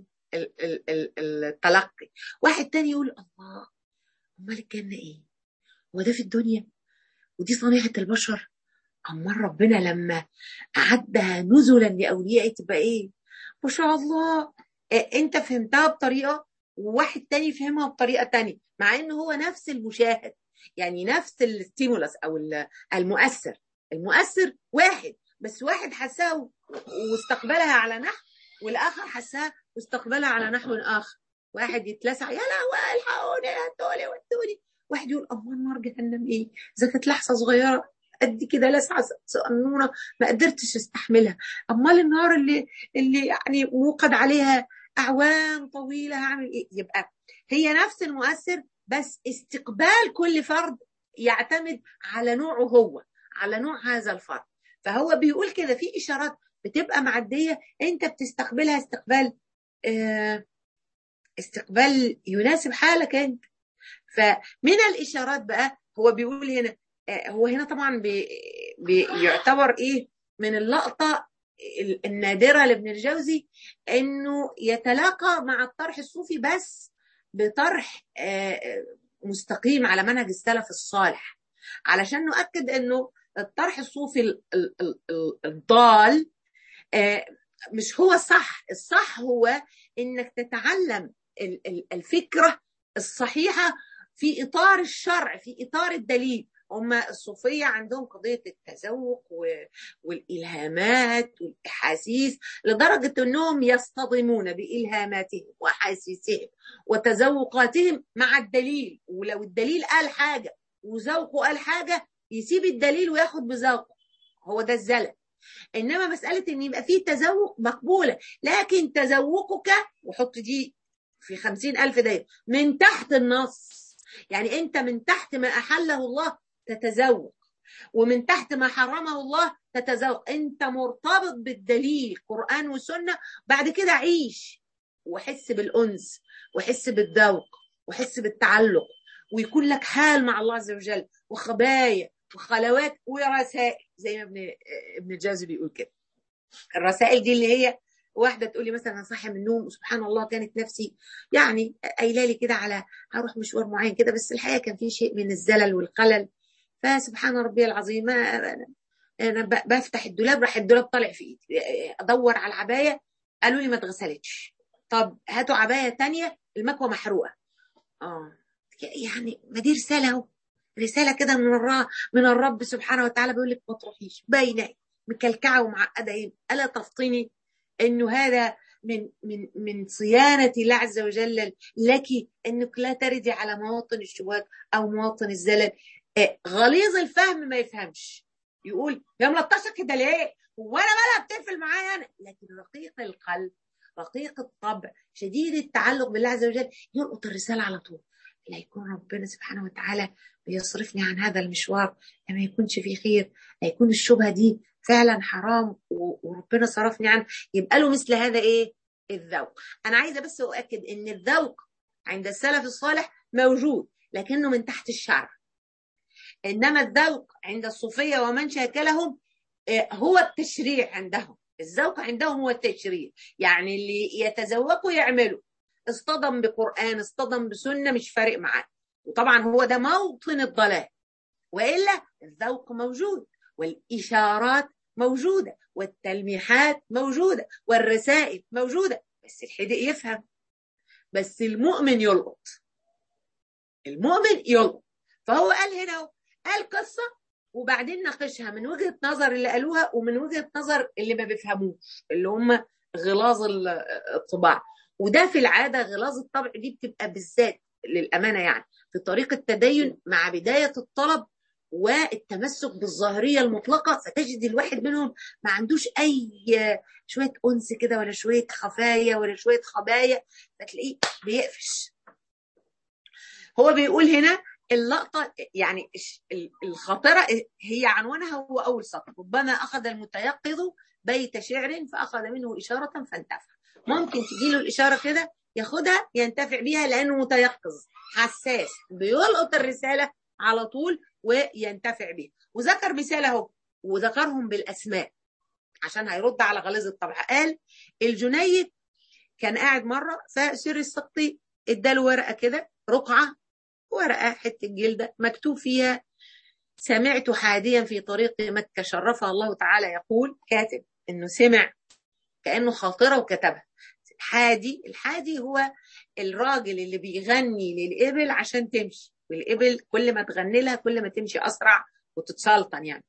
التلقي واحد تاني يقول الله امال الجنه ايه هو ده في الدنيا ودي صنيعه البشر امال ربنا لما اعدها نزلا لاوليائه تبقى ايه ما شاء الله إيه انت فهمتها بطريقه وواحد تاني فهمها بطريقه تانية مع ان هو نفس المشاهد يعني نفس الستيمولس او المؤثر المؤثر واحد بس واحد حساه واستقبلها على نحو والاخر حسها واستقبلها على نحو اخر واحد يتلسع يا لا الحقوني هاتولي ودوني واحد يقول امال نار جهنم ايه اذا كانت لحظه صغيره قد كده لسعه صغنونه ما قدرتش استحملها امال النار اللي اللي يعني موقد عليها اعوام طويله هعمل ايه يبقى هي نفس المؤثر بس استقبال كل فرد يعتمد على نوعه هو على نوع هذا الفرد فهو بيقول كده في اشارات بتبقى معديه انت بتستقبلها استقبال اه استقبال يناسب حالك انت فمن الاشارات بقى هو بيقول هنا اه هو هنا طبعا بي بيعتبر ايه من اللقطه النادره لابن الجوزي انه يتلاقى مع الطرح الصوفي بس بطرح مستقيم على منهج السلف الصالح علشان نؤكد انه الطرح الصوفي الضال مش هو الصح الصح هو انك تتعلم الفكره الصحيحه في اطار الشرع في اطار الدليل هم الصوفية عندهم قضية التذوق والإلهامات والإحاسيس لدرجة أنهم يصطدمون بإلهاماتهم وأحاسيسهم وتذوقاتهم مع الدليل ولو الدليل قال حاجة وذوقه قال حاجة يسيب الدليل وياخد بذوقه هو ده الزلل إنما مسألة أن يبقى فيه تذوق مقبولة لكن تذوقك وحط دي في خمسين ألف دايرة من تحت النص يعني أنت من تحت ما أحله الله تتذوق ومن تحت ما حرمه الله تتذوق انت مرتبط بالدليل قرآن وسنة بعد كده عيش وحس بالأنس وحس بالذوق وحس بالتعلق ويكون لك حال مع الله عز وجل وخبايا وخلوات ورسائل زي ما ابن ابن الجوزي بيقول كده الرسائل دي اللي هي واحدة تقول لي مثلا أنا صاحية من النوم وسبحان الله كانت نفسي يعني قايلة لي كده على هروح مشوار معين كده بس الحقيقة كان في شيء من الزلل والخلل فسبحان ربي العظيم انا بفتح الدولاب راح الدولاب طالع في ايدي ادور على العبايه قالوا لي ما اتغسلتش طب هاتوا عبايه تانية المكوه محروقه اه يعني ما دي رساله اهو رساله كده من الرب من الرب سبحانه وتعالى بيقول لك ما تروحيش باينه مكلكعه ومعقده الا تفطني انه هذا من من من صيانه الله عز وجل لك انك لا تردي على مواطن الشبهات او مواطن الزلل غليظ الفهم ما يفهمش يقول يا ملطشه كده ليه هو انا مالها بتقفل معايا انا لكن رقيق القلب رقيق الطبع شديد التعلق بالله عز وجل يلقط الرساله على طول لا يكون ربنا سبحانه وتعالى بيصرفني عن هذا المشوار ما يكونش فيه خير لا يكون الشبهه دي فعلا حرام وربنا صرفني عنه يبقى له مثل هذا ايه الذوق انا عايزه بس اؤكد ان الذوق عند السلف الصالح موجود لكنه من تحت الشرع انما الذوق عند الصوفيه ومن شاكلهم هو التشريع عندهم الذوق عندهم هو التشريع يعني اللي يتذوقوا يعملوا اصطدم بقران اصطدم بسنه مش فارق معاه وطبعا هو ده موطن الضلال والا الذوق موجود والإشارات موجودة والتلميحات موجودة والرسائل موجودة بس الحدق يفهم بس المؤمن يلقط المؤمن يلقط فهو قال هنا قال قصة وبعدين ناقشها من وجهة نظر اللي قالوها ومن وجهة نظر اللي ما بيفهموش اللي هم غلاظ الطباع وده في العادة غلاظ الطبع دي بتبقى بالذات للأمانة يعني في طريق التدين مع بداية الطلب والتمسك بالظاهرية المطلقة فتجد الواحد منهم ما عندوش أي شوية أنس كده ولا شوية خفايا ولا شوية خبايا فتلاقيه بيقفش هو بيقول هنا اللقطة يعني الخاطرة هي عنوانها هو أول سطر ربما أخذ المتيقظ بيت شعر فأخذ منه إشارة فانتفع ممكن تجي له الإشارة كده ياخدها ينتفع بيها لأنه متيقظ حساس بيلقط الرسالة على طول وينتفع بيها وذكر مثال اهو وذكرهم بالأسماء عشان هيرد على غليظ الطبع قال الجنيد كان قاعد مرة فسير السقطي اداله ورقة كده رقعة ورقة حتة جلدة مكتوب فيها سمعت حاديا في طريق مكة شرفها الله تعالى يقول كاتب انه سمع كأنه خاطرة وكتبها حادي الحادي هو الراجل اللي بيغني للإبل عشان تمشي والإبل كل ما تغني لها كل ما تمشي أسرع وتتسلطن يعني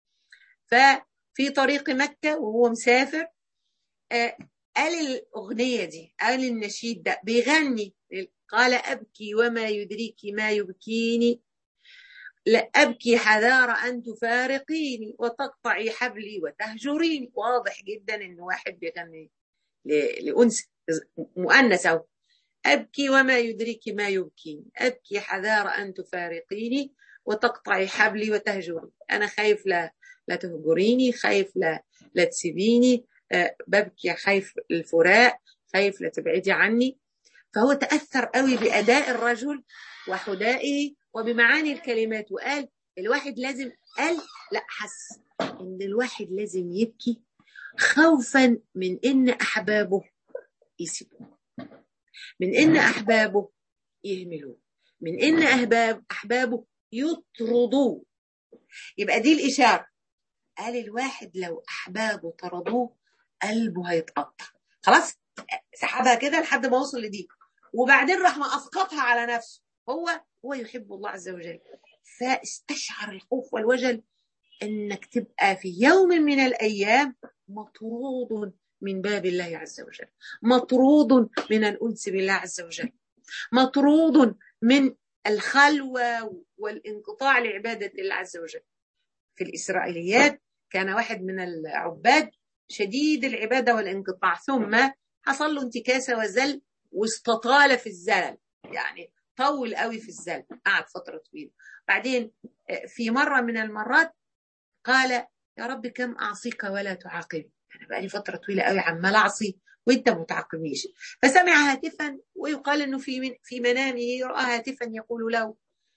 ففي طريق مكة وهو مسافر آه قال الأغنية دي قال النشيد ده بيغني قال أبكي وما يدريك ما يبكيني لا أبكي حذار أن تفارقيني وتقطعي حبلي وتهجريني واضح جدا إن واحد بيغني لأنس مؤنث أو أبكي وما يدريك ما يبكيني أبكي حذار أن تفارقيني وتقطعي حبلي وتهجري أنا خايف لا لا تهجريني خايف لا لا تسيبيني أه ببكي خايف الفراق خايف لا تبعدي عني فهو تأثر قوي بأداء الرجل وحدائه وبمعاني الكلمات وقال الواحد لازم قال لا حس ان الواحد لازم يبكي خوفا من ان احبابه يسيبوه من ان احبابه يهملوه من ان احباب احبابه يطردوه يبقى دي الاشاره قال الواحد لو احبابه طردوه قلبه هيتقطع خلاص سحبها كده لحد ما وصل لدي وبعدين راح ما اسقطها على نفسه هو هو يحب الله عز وجل فاستشعر الخوف والوجل انك تبقى في يوم من الايام مطرود من باب الله عز وجل مطرود من الانس بالله عز وجل مطرود من الخلوه والانقطاع لعباده الله عز وجل في الاسرائيليات كان واحد من العباد شديد العباده والانقطاع ثم حصل له انتكاسه وزل واستطال في الزلل يعني طول قوي في الزلل قعد فتره طويله بعدين في مره من المرات قال يا رب كم اعصيك ولا تعاقبني انا بقى لي فتره طويله قوي عمال اعصي وانت ما تعاقبنيش فسمع هاتفا ويقال انه في من في منامه راى هاتفا يقول له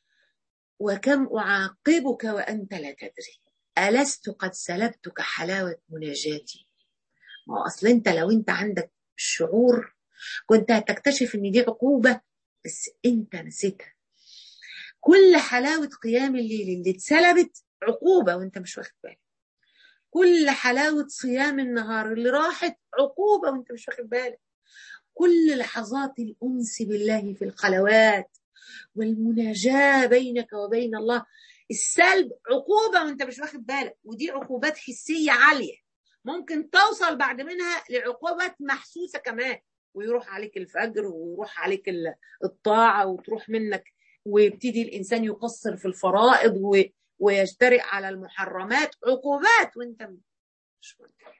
وكم اعاقبك وانت لا تدري الست قد سلبتك حلاوه مناجاتي ما هو اصل انت لو انت عندك شعور كنت هتكتشف ان دي عقوبه بس انت نسيتها كل حلاوه قيام الليل اللي اتسلبت عقوبه وانت مش واخد بالك كل حلاوه صيام النهار اللي راحت عقوبه وانت مش واخد بالك كل لحظات الانس بالله في الخلوات والمناجاه بينك وبين الله السلب عقوبه وانت مش واخد بالك ودي عقوبات حسيه عاليه ممكن توصل بعد منها لعقوبات محسوسه كمان ويروح عليك الفجر ويروح عليك الطاعه وتروح منك ويبتدي الانسان يقصر في الفرائض ويجترئ على المحرمات عقوبات وانت مش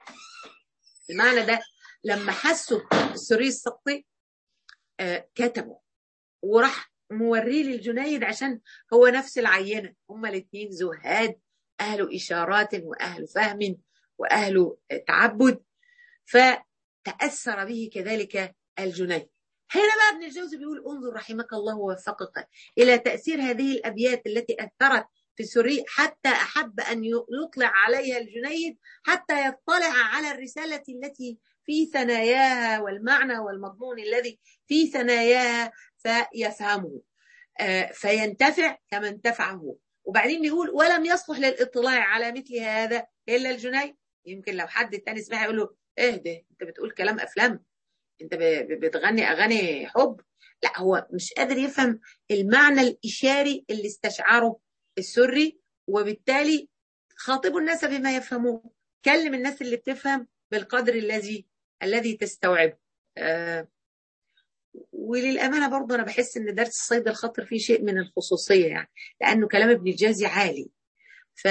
المعنى ده لما حسوا السوري السقطي آه كتبوا وراح موريه للجنيد عشان هو نفس العينه هما الاثنين زهاد اهل اشارات واهل فهم واهل تعبد فتاثر به كذلك الجنيد هنا بقى ابن الجوزي بيقول انظر رحمك الله ووفقك الى تاثير هذه الابيات التي اثرت في سوري حتى احب ان يطلع عليها الجنيد حتى يطلع على الرساله التي في ثناياها والمعنى والمضمون الذي في ثناياها فيفهمه فينتفع كما انتفع هو وبعدين بيقول ولم يصلح للاطلاع على مثل هذا الا الجنيد يمكن لو حد تاني سمعها يقول له اهدى انت بتقول كلام افلام انت بتغني اغاني حب لا هو مش قادر يفهم المعنى الاشاري اللي استشعره السري وبالتالي خاطبوا الناس بما يفهمون كلم الناس اللي بتفهم بالقدر الذي الذي تستوعبه آه وللامانه برضه انا بحس ان درس الصيد الخطر فيه شيء من الخصوصيه يعني لانه كلام ابن الجازي عالي ف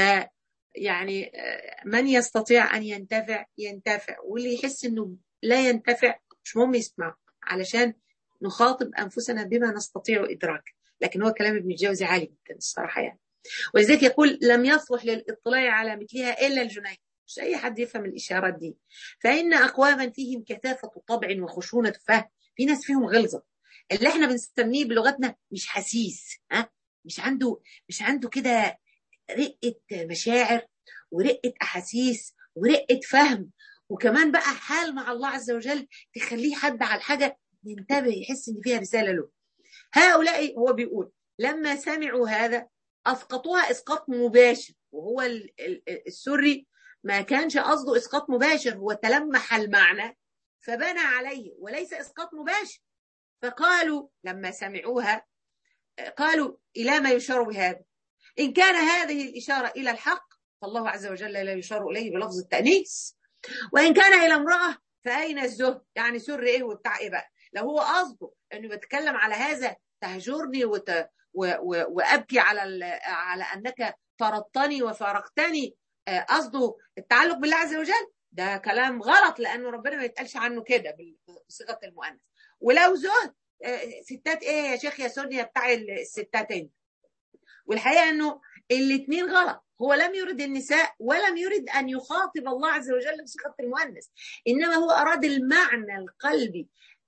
يعني من يستطيع ان ينتفع ينتفع واللي يحس انه لا ينتفع مش مهم يسمع علشان نخاطب انفسنا بما نستطيع ادراكه لكن هو كلام ابن الجوزي عالي جدا الصراحه يعني ولذلك يقول لم يصلح للاطلاع على مثلها الا الجنيد مش اي حد يفهم الاشارات دي فان اقواما فيهم كثافه طبع وخشونه فهم في ناس فيهم غلظه اللي احنا بنسميه بلغتنا مش حسيس ها مش عنده مش عنده كده رقه مشاعر ورقه احاسيس ورقه فهم وكمان بقى حال مع الله عز وجل تخليه حد على الحاجه ينتبه يحس ان فيها رساله له هؤلاء هو بيقول لما سمعوا هذا اسقطوها اسقاط مباشر وهو السري ما كانش قصده اسقاط مباشر هو تلمح المعنى فبنى عليه وليس اسقاط مباشر فقالوا لما سمعوها قالوا الى ما يشار بهذا ان كان هذه الاشاره الى الحق فالله عز وجل لا يشار اليه بلفظ التانيث وان كان الى امراه فاين الزهد يعني سر ايه وبتاع ايه بقى لو هو قصده انه بيتكلم على هذا تهجرني وت... و... و... وابكي على على انك طردتني وفارقتني قصده التعلق بالله عز وجل ده كلام غلط لانه ربنا ما يتقالش عنه كده بصيغه المؤنث ولو زهد ستات ايه يا شيخ يا سونيا بتاع الستات انت والحقيقه انه الاثنين غلط هو لم يرد النساء ولم يرد ان يخاطب الله عز وجل بصيغه المؤنث انما هو اراد المعنى القلبي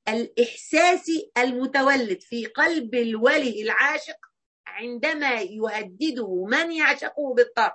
الاحساسي المتولد في قلب الولي العاشق عندما يهدده من يعشقه بالطرف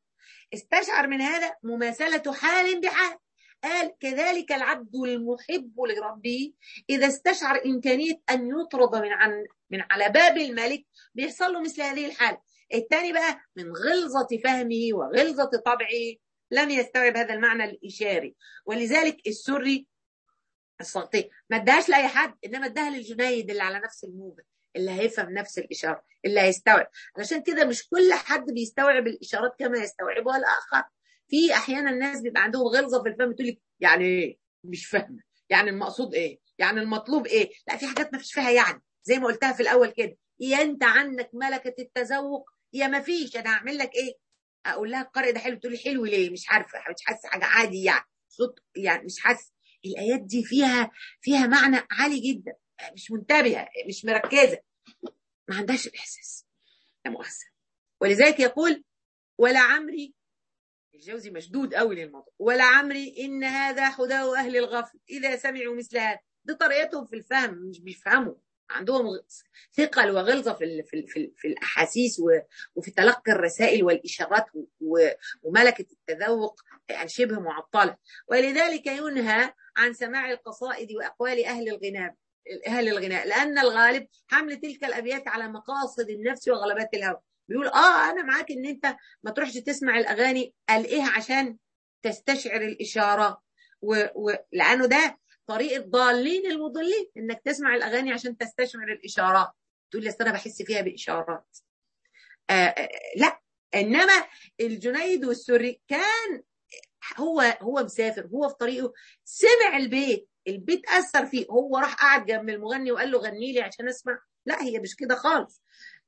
استشعر من هذا مماثله حال بحال قال كذلك العبد المحب لربه اذا استشعر امكانيه ان يطرد من عن من على باب الملك بيحصل له مثل هذه الحاله الثاني بقى من غلظه فهمه وغلظه طبعه لم يستوعب هذا المعنى الاشاري ولذلك السري الصوتي ما اداهاش لاي حد انما اداها للجنيد اللي على نفس الموجه اللي هيفهم نفس الاشاره اللي هيستوعب علشان كده مش كل حد بيستوعب الاشارات كما يستوعبها الاخر في احيانا الناس بيبقى عندهم غلظه في الفهم تقول لك يعني ايه مش فاهمه يعني المقصود ايه يعني المطلوب ايه لا في حاجات ما فيش فيها يعني زي ما قلتها في الاول كده يا انت عنك ملكه التذوق يا ما فيش انا هعمل لك ايه اقول لها القارئ ده حلو تقول لي حلو ليه مش عارفه مش حاسه حاجه عادي يعني صوت يعني مش حاسه الايات دي فيها فيها معنى عالي جدا مش منتبهه مش مركزه ما عندهاش الاحساس لا مؤاخذه ولذلك يقول ولا عمري الجوزي مشدود قوي للموضوع ولا عمري ان هذا حداه اهل الغفل اذا سمعوا مثل هذا دي طريقتهم في الفهم مش بيفهموا عندهم ثقل وغلظه في في في, في الاحاسيس وفي تلقي الرسائل والاشارات وملكه التذوق يعني شبه معطله ولذلك ينهى عن سماع القصائد واقوال اهل الغناء اهل الغناء لان الغالب حمل تلك الابيات على مقاصد النفس وغلبات الهوى بيقول اه انا معاك ان انت ما تروحش تسمع الاغاني قال ايه عشان تستشعر الاشاره و... و... لانه ده طريق الضالين المضلين انك تسمع الاغاني عشان تستشعر الاشارات تقول لي انا بحس فيها باشارات آه آه لا انما الجنيد والسري كان هو هو مسافر هو في طريقه سمع البيت البيت اثر فيه هو راح قعد جنب المغني وقال له غني لي عشان اسمع لا هي مش كده خالص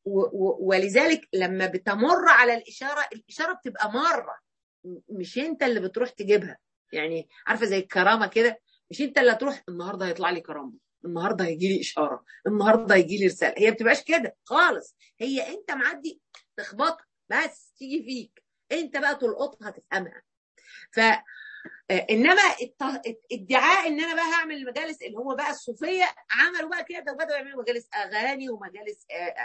ولذلك لما بتمر على الاشاره الاشاره بتبقى مره مش انت اللي بتروح تجيبها يعني عارفه زي الكرامه كده مش انت اللي هتروح النهارده هيطلع لي كرامه النهارده هيجي لي اشاره النهارده هيجي لي رساله هي بتبقاش كده خالص هي انت معدي تخبطها بس تيجي فيك انت بقى تلقطها تفهمها ف انما ادعاء ان انا بقى هعمل المجالس اللي هو بقى الصوفيه عملوا بقى كده وبداوا يعملوا مجالس اغاني ومجالس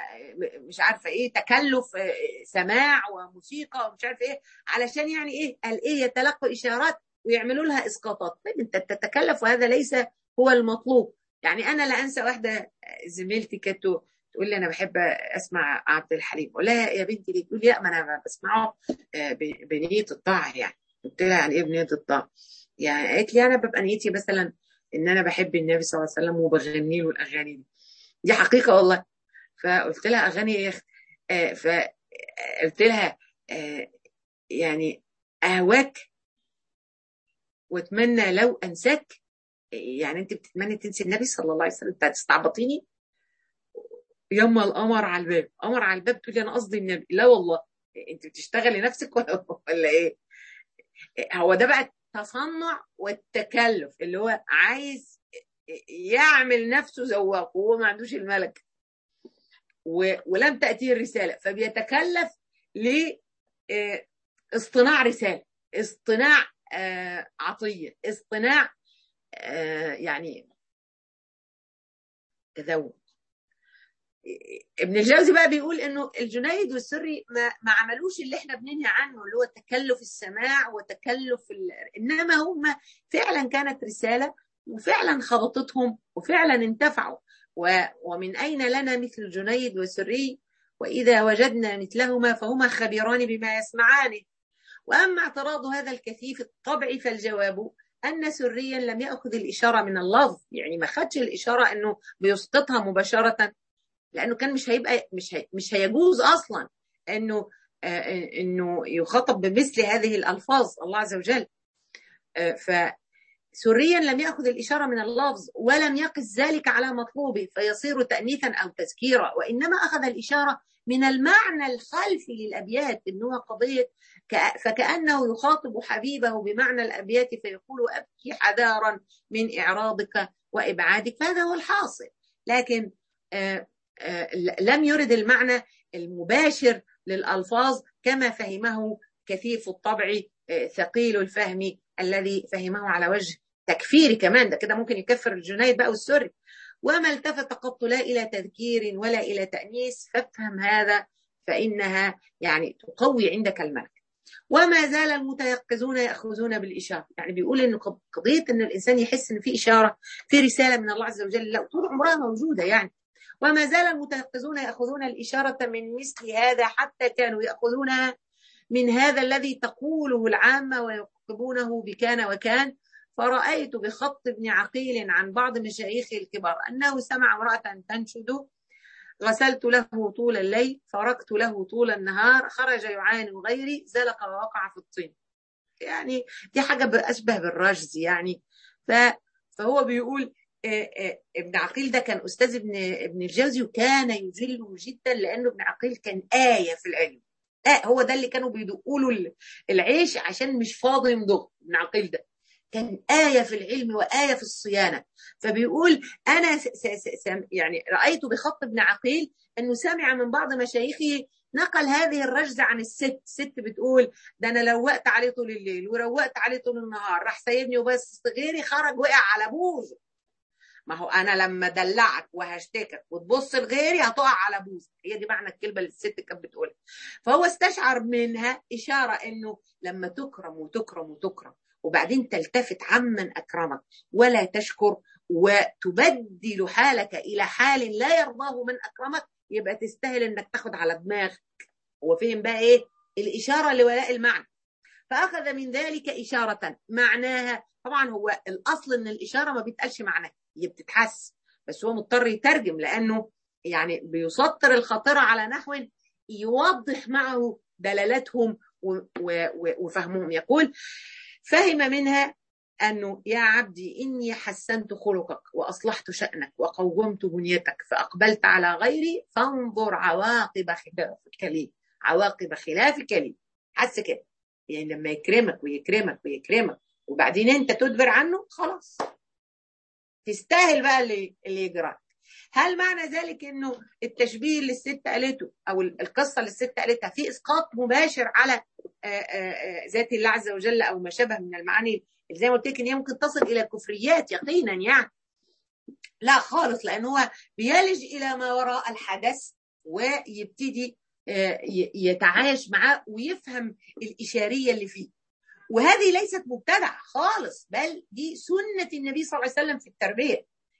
مش عارفه ايه تكلف سماع وموسيقى ومش عارفه ايه علشان يعني ايه قال ايه يتلقوا اشارات ويعملوا لها اسقاطات طيب انت تتكلف وهذا ليس هو المطلوب يعني انا لا انسى واحده زميلتي كانت تقول لي انا بحب اسمع عبد الحليم اقول لها يا بنتي ليه تقول لي لا ما انا بسمعه بنيه الطاعه يعني قلت لها يعني ايه بنيه الطاعه يعني قالت لي انا ببقى نيتي مثلا ان انا بحب النبي صلى الله عليه وسلم وبغني له الاغاني دي دي حقيقه والله فقلت لها اغاني ايه آه فقلت لها آه يعني اهواك واتمنى لو انساك يعني انت بتتمني تنسي النبي صلى الله عليه وسلم انت هتستعبطيني يما القمر على الباب قمر على الباب تقولي انا قصدي النبي لا والله انت بتشتغلي نفسك ولا ولا ايه هو ده بقى التصنع والتكلف اللي هو عايز يعمل نفسه زواق وهو ما عندوش الملك ولم تأتيه الرسالة فبيتكلف ل اصطناع رسالة اصطناع عطية اصطناع يعني تذوق ابن الجوزي بقى بيقول انه الجنيد والسري ما, ما عملوش اللي احنا بننهي عنه اللي هو تكلف السماع وتكلف ال... انما هم فعلا كانت رساله وفعلا خبطتهم وفعلا انتفعوا و... ومن اين لنا مثل الجنيد والسري واذا وجدنا مثلهما فهما خبيران بما يسمعانه واما اعتراض هذا الكثيف الطبع فالجواب ان سريا لم ياخذ الاشاره من اللفظ يعني ما خدش الاشاره انه بيسقطها مباشره لانه كان مش هيبقى مش هي مش هيجوز اصلا انه آه انه يخاطب بمثل هذه الالفاظ الله عز وجل آه فسريا لم ياخذ الاشاره من اللفظ ولم يقس ذلك على مطلوبه فيصير تانيثا او تذكيرا وانما اخذ الاشاره من المعنى الخلفي للابيات ان هو قضيه فكانه يخاطب حبيبه بمعنى الابيات فيقول ابكي حذارا من اعراضك وابعادك فهذا هو الحاصل لكن آه لم يرد المعنى المباشر للألفاظ كما فهمه كثيف الطبع ثقيل الفهم الذي فهمه على وجه تكفيري كمان ده كده ممكن يكفر الجنيد بقى والسري وما التفت قط لا إلى تذكير ولا إلى تأنيس فافهم هذا فإنها يعني تقوي عندك الملك وما زال المتيقظون يأخذون بالإشارة يعني بيقول إنه قضية إن الإنسان يحس إن في إشارة في رسالة من الله عز وجل لا طول عمرها موجودة يعني وما زال المتيقظون يأخذون الإشارة من مثل هذا حتى كانوا يأخذونها من هذا الذي تقوله العامة ويعقبونه بكان وكان فرأيت بخط ابن عقيل عن بعض مشايخه الكبار أنه سمع امرأة تنشد غسلت له طول الليل فركت له طول النهار خرج يعاني غيري زلق ووقع في الطين يعني دي حاجة أشبه بالرجز يعني ف فهو بيقول ابن عقيل ده كان استاذ ابن ابن الجوزي وكان يجله جدا لانه ابن عقيل كان ايه في العلم آه هو ده اللي كانوا بيدقوا له العيش عشان مش فاضي يمضغ ابن عقيل ده كان آية في العلم وآية في الصيانة فبيقول أنا س س س يعني رأيت بخط ابن عقيل أنه سمع من بعض مشايخه نقل هذه الرجزة عن الست ست بتقول ده أنا لوقت عليه طول الليل وروقت عليه طول النهار راح سايبني وبس غيري خرج وقع على بوزه ما هو انا لما ادلعك وهشتكك وتبص لغيري هتقع على بوزك هي دي معنى الكلمه اللي الست كانت بتقولها فهو استشعر منها اشاره انه لما تكرم وتكرم وتكرم وبعدين تلتفت عمن اكرمك ولا تشكر وتبدل حالك الى حال لا يرضاه من اكرمك يبقى تستاهل انك تاخد على دماغك هو فهم بقى ايه الاشاره لولاء المعنى فاخذ من ذلك اشاره معناها طبعا هو الاصل ان الاشاره ما بيتقالش معناها هي بتتحس بس هو مضطر يترجم لانه يعني بيسطر الخاطره على نحو يوضح معه دلالتهم وفهمهم يقول فهم منها أنه يا عبدي إني حسنت خلقك وأصلحت شأنك وقومت بنيتك فأقبلت على غيري فانظر عواقب خلافك لي عواقب خلافك لي حس كده يعني لما يكرمك ويكرمك ويكرمك وبعدين انت تدبر عنه خلاص تستاهل بقى اللي اللي يجرى هل معنى ذلك انه التشبيه اللي الست قالته او القصه اللي الست قالتها في اسقاط مباشر على ذات الله عز وجل او ما شابه من المعاني زي ما قلت لك ان هي ممكن تصل الى الكفريات يقينا يعني لا خالص لان هو بيلج الى ما وراء الحدث ويبتدي يتعايش معاه ويفهم الاشاريه اللي فيه وهذه ليست مبتدعه خالص بل دي سنه النبي صلى الله عليه وسلم في التربيه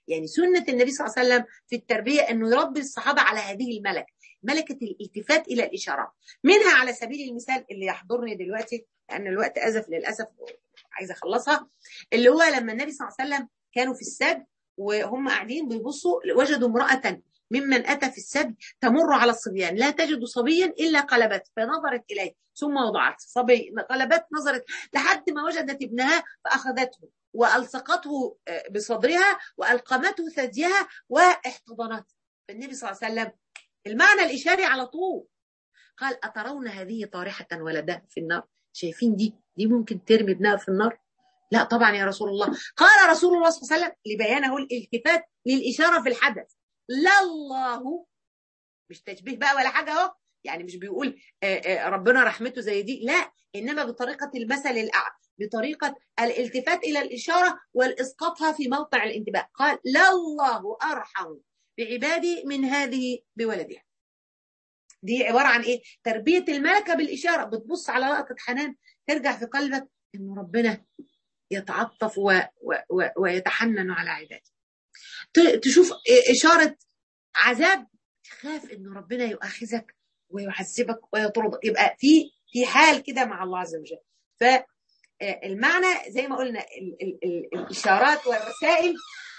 يعني سنة النبي صلى الله عليه وسلم في التربية أنه يربي الصحابة على هذه الملكة ملكة الالتفات إلى الإشارات منها على سبيل المثال اللي يحضرني دلوقتي لأن الوقت أزف للأسف عايزة أخلصها اللي هو لما النبي صلى الله عليه وسلم كانوا في السجن وهم قاعدين بيبصوا وجدوا امرأة ممن أتى في السبي تمر على الصبيان لا تجد صبيا إلا قلبت فنظرت إليه ثم وضعت صبي قلبت نظرت لحد ما وجدت ابنها فأخذته وألصقته بصدرها وألقمته ثديها واحتضنته فالنبي صلى الله عليه وسلم المعنى الإشاري على طول قال أترون هذه طارحة ولدها في النار شايفين دي دي ممكن ترمي ابنها في النار لا طبعا يا رسول الله قال رسول الله صلى الله عليه وسلم لبيانه الالتفات للإشارة في الحدث لا الله مش تشبيه بقى ولا حاجة اهو يعني مش بيقول ربنا رحمته زي دي لا إنما بطريقة المثل الأعلى بطريقة الالتفات إلى الإشارة والإسقاطها في موقع الانتباه قال لا الله أرحم بعبادي من هذه بولدها دي عبارة عن إيه تربية الملكة بالإشارة بتبص على لقطة حنان ترجع في قلبك إن ربنا يتعطف و... و... و... ويتحنن على عباده تشوف إشارة عذاب تخاف إن ربنا يؤاخذك ويعذبك ويطردك يبقى في في حال كده مع الله عز وجل فالمعنى زي ما قلنا ال ال ال الإشارات والرسائل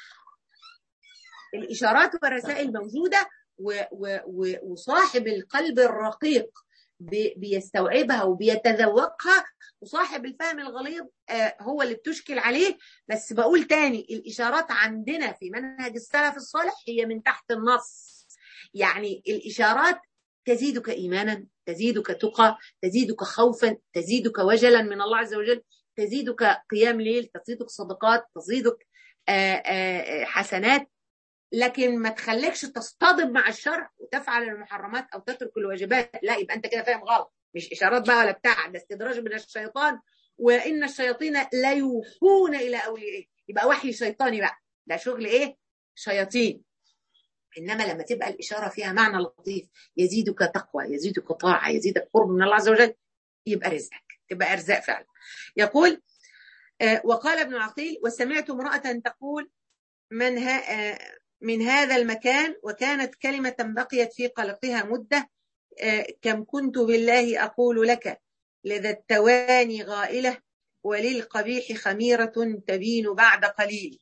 الإشارات والرسائل موجودة و و و وصاحب القلب الرقيق بيستوعبها وبيتذوقها وصاحب الفهم الغليظ هو اللي بتشكل عليه بس بقول تاني الإشارات عندنا في منهج السلف الصالح هي من تحت النص يعني الإشارات تزيدك إيمانا تزيدك تقى تزيدك خوفا تزيدك وجلا من الله عز وجل تزيدك قيام ليل تزيدك صدقات تزيدك آآ آآ حسنات لكن ما تخليكش تصطدم مع الشرع وتفعل المحرمات او تترك الواجبات لا يبقى انت كده فاهم غلط مش اشارات بقى ولا بتاع ده استدراج من الشيطان وان الشياطين لا يوحون الى اوليائهم يبقى وحي شيطاني بقى ده شغل ايه شياطين انما لما تبقى الاشاره فيها معنى لطيف يزيدك تقوى يزيدك طاعه يزيدك قرب من الله عز وجل يبقى رزقك تبقى ارزاق فعلا يقول آه وقال ابن عقيل وسمعت امراه تقول من ها آه من هذا المكان وكانت كلمة بقيت في قلقها مدة كم كنت بالله أقول لك لذا التواني غائلة وللقبيح خميرة تبين بعد قليل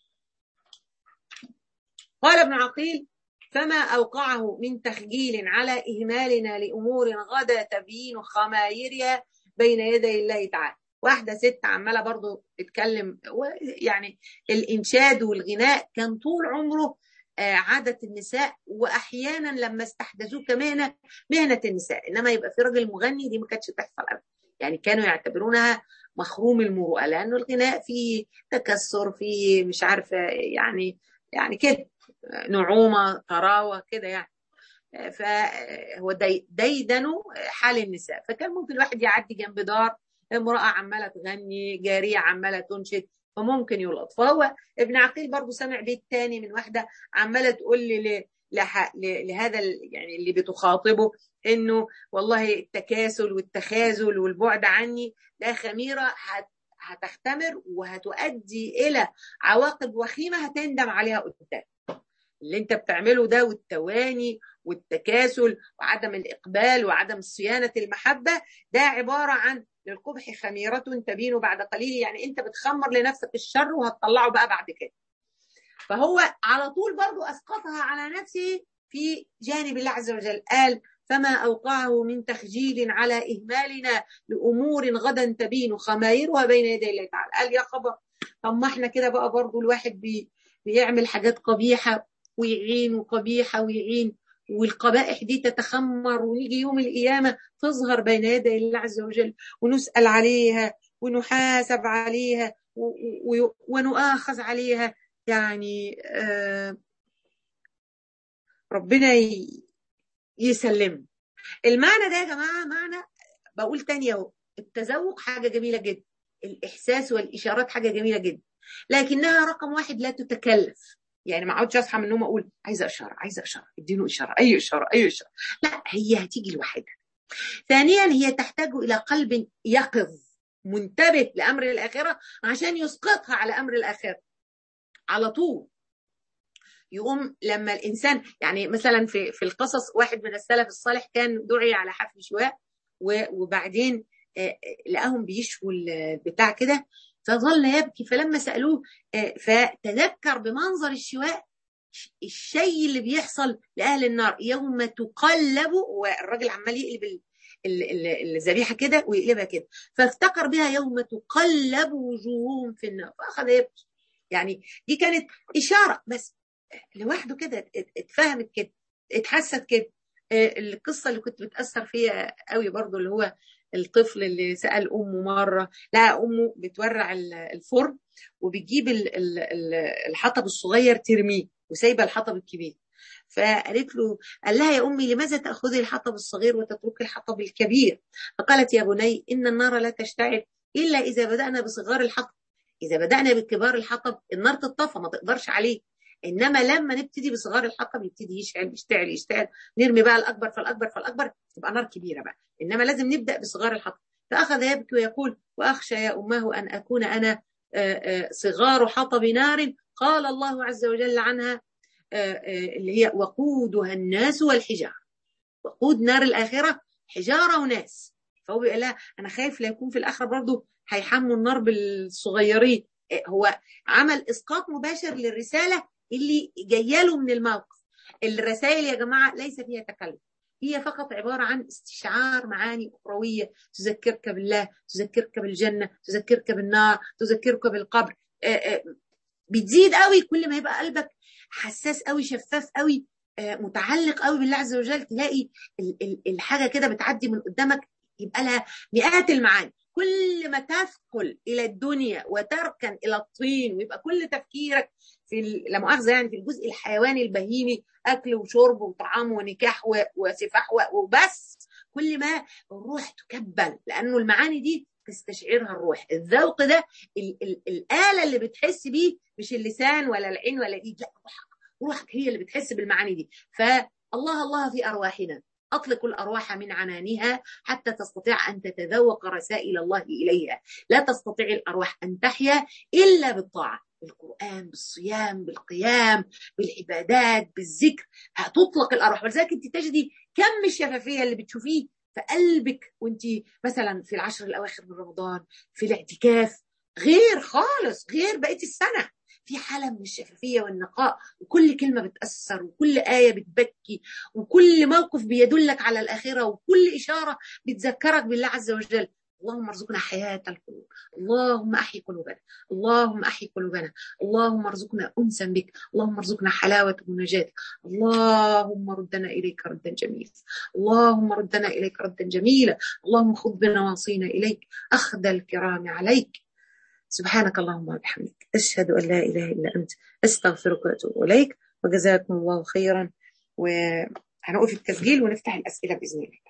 قال ابن عقيل فما أوقعه من تخجيل على إهمالنا لأمور غدا تبين خمايرها بين يدي الله تعالى واحدة ست عمالة برضو تتكلم يعني الإنشاد والغناء كان طول عمره عادة النساء وأحيانا لما استحدثوه كمهنة مهنة النساء إنما يبقى في راجل مغني دي ما كانتش تحصل أبدا يعني كانوا يعتبرونها مخروم المروءة لأنه الغناء فيه تكسر فيه مش عارفة يعني يعني كده نعومة طراوة كده يعني فهو دي ديدنوا حال النساء فكان ممكن الواحد يعدي جنب دار امرأة عمالة تغني جارية عمالة تنشد فممكن يلقط فهو ابن عقيل برضه سمع بيت تاني من واحدة عمالة تقول لي لهذا يعني اللي بتخاطبه انه والله التكاسل والتخاذل والبعد عني ده خميرة هتختمر وهتؤدي الى عواقب وخيمة هتندم عليها قدام اللي انت بتعمله ده والتواني والتكاسل وعدم الاقبال وعدم صيانة المحبة ده عبارة عن للقبح خميرة تبين بعد قليل يعني انت بتخمر لنفسك الشر وهتطلعه بقى بعد كده فهو على طول برضو اسقطها على نفسه في جانب الله عز وجل قال فما أوقعه من تخجيل على إهمالنا لأمور غدا تبين خمايرها بين يدي الله تعالى قال يا خبر طب ما احنا كده بقى برضو الواحد بي بيعمل حاجات قبيحة ويعين وقبيحة ويعين والقبائح دي تتخمر ونيجي يوم القيامة تظهر بين يدي الله عز وجل ونسأل عليها ونحاسب عليها ونؤاخذ عليها يعني آه ربنا يسلم المعنى ده يا جماعة معنى بقول تاني اهو التذوق حاجة جميلة جدا الإحساس والإشارات حاجة جميلة جدا لكنها رقم واحد لا تتكلف يعني ما اقعدش اصحى من النوم اقول عايزه اشاره عايزه اشاره اديله اشاره اي اشاره اي اشاره لا هي هتيجي لوحدها ثانيا هي تحتاج الى قلب يقظ منتبه لامر الاخره عشان يسقطها على امر الاخره على طول يقوم لما الانسان يعني مثلا في في القصص واحد من السلف الصالح كان دعي على حفل شواء وبعدين لقاهم بيشووا البتاع كده فظل يبكي فلما سالوه فتذكر بمنظر الشواء الشيء اللي بيحصل لاهل النار يوم تقلب والراجل عمال يقلب الذبيحه كده ويقلبها كده فافتكر بها يوم تقلب وجوههم في النار فاخذ يبكي يعني دي كانت اشاره بس لوحده كده اتفهمت كده اتحست كده القصه اللي كنت بتاثر فيها قوي برضو اللي هو الطفل اللي سال امه مره لقى امه بتورع الفرن وبتجيب الحطب الصغير ترميه وسايبه الحطب الكبير فقالت له قال لها يا امي لماذا تاخذي الحطب الصغير وتتركي الحطب الكبير فقالت يا بني ان النار لا تشتعل الا اذا بدانا بصغار الحطب اذا بدانا بكبار الحطب النار تطفى ما تقدرش عليه انما لما نبتدي بصغار الحطب يبتدي يشعل يشتعل يشتعل نرمي بقى الاكبر فالاكبر فالاكبر تبقى نار كبيره بقى انما لازم نبدا بصغار الحطب فاخذ يبكي ويقول واخشى يا امه ان اكون انا صغار حطب نار قال الله عز وجل عنها اللي هي وقودها الناس والحجاره وقود نار الاخره حجاره وناس فهو بيقول لها انا خايف لا يكون في الاخره برضه هيحموا النار بالصغيرين هو عمل اسقاط مباشر للرساله اللي جايه له من الموقف الرسائل يا جماعه ليس فيها تكلف هي فقط عباره عن استشعار معاني اخرويه تذكرك بالله تذكرك بالجنه تذكرك بالنار تذكرك بالقبر بتزيد قوي كل ما يبقى قلبك حساس قوي شفاف قوي متعلق قوي بالله عز وجل تلاقي الحاجه كده بتعدي من قدامك يبقى لها مئات المعاني كل ما تثقل الى الدنيا وتركن الى الطين ويبقى كل تفكيرك في لا مؤاخذه يعني في الجزء الحيواني البهيمي اكل وشرب وطعام ونكاح وسفاح وبس كل ما الروح تكبل لانه المعاني دي تستشعرها الروح الذوق ده ال ال الاله اللي بتحس بيه مش اللسان ولا العين ولا الايد لا روحك روحك هي اللي بتحس بالمعاني دي فالله الله في ارواحنا أطلق الأرواح من عنانها حتى تستطيع أن تتذوق رسائل الله إليها لا تستطيع الأرواح أن تحيا إلا بالطاعة بالقرآن بالصيام بالقيام بالعبادات بالذكر هتطلق الأرواح ولذلك أنت تجدي كم الشفافية اللي بتشوفيه في قلبك وانت مثلا في العشر الأواخر من رمضان في الاعتكاف غير خالص غير بقية السنة في حالة من الشفافية والنقاء وكل كلمة بتأثر وكل آية بتبكي وكل موقف بيدلك على الآخرة وكل إشارة بتذكرك بالله عز وجل اللهم ارزقنا حياة القلوب اللهم أحي قلوبنا اللهم أحي قلوبنا اللهم ارزقنا أنسا بك اللهم ارزقنا حلاوة مناجاتك اللهم ردنا إليك ردا جميلا اللهم ردنا إليك ردا جميلا اللهم خذ بنواصينا إليك أخذ الكرام عليك سبحانك اللهم وبحمدك أشهد أن لا إله إلا أنت أستغفرك وأتوب إليك وجزاكم الله خيرا وهنقف التسجيل ونفتح الأسئلة بإذن الله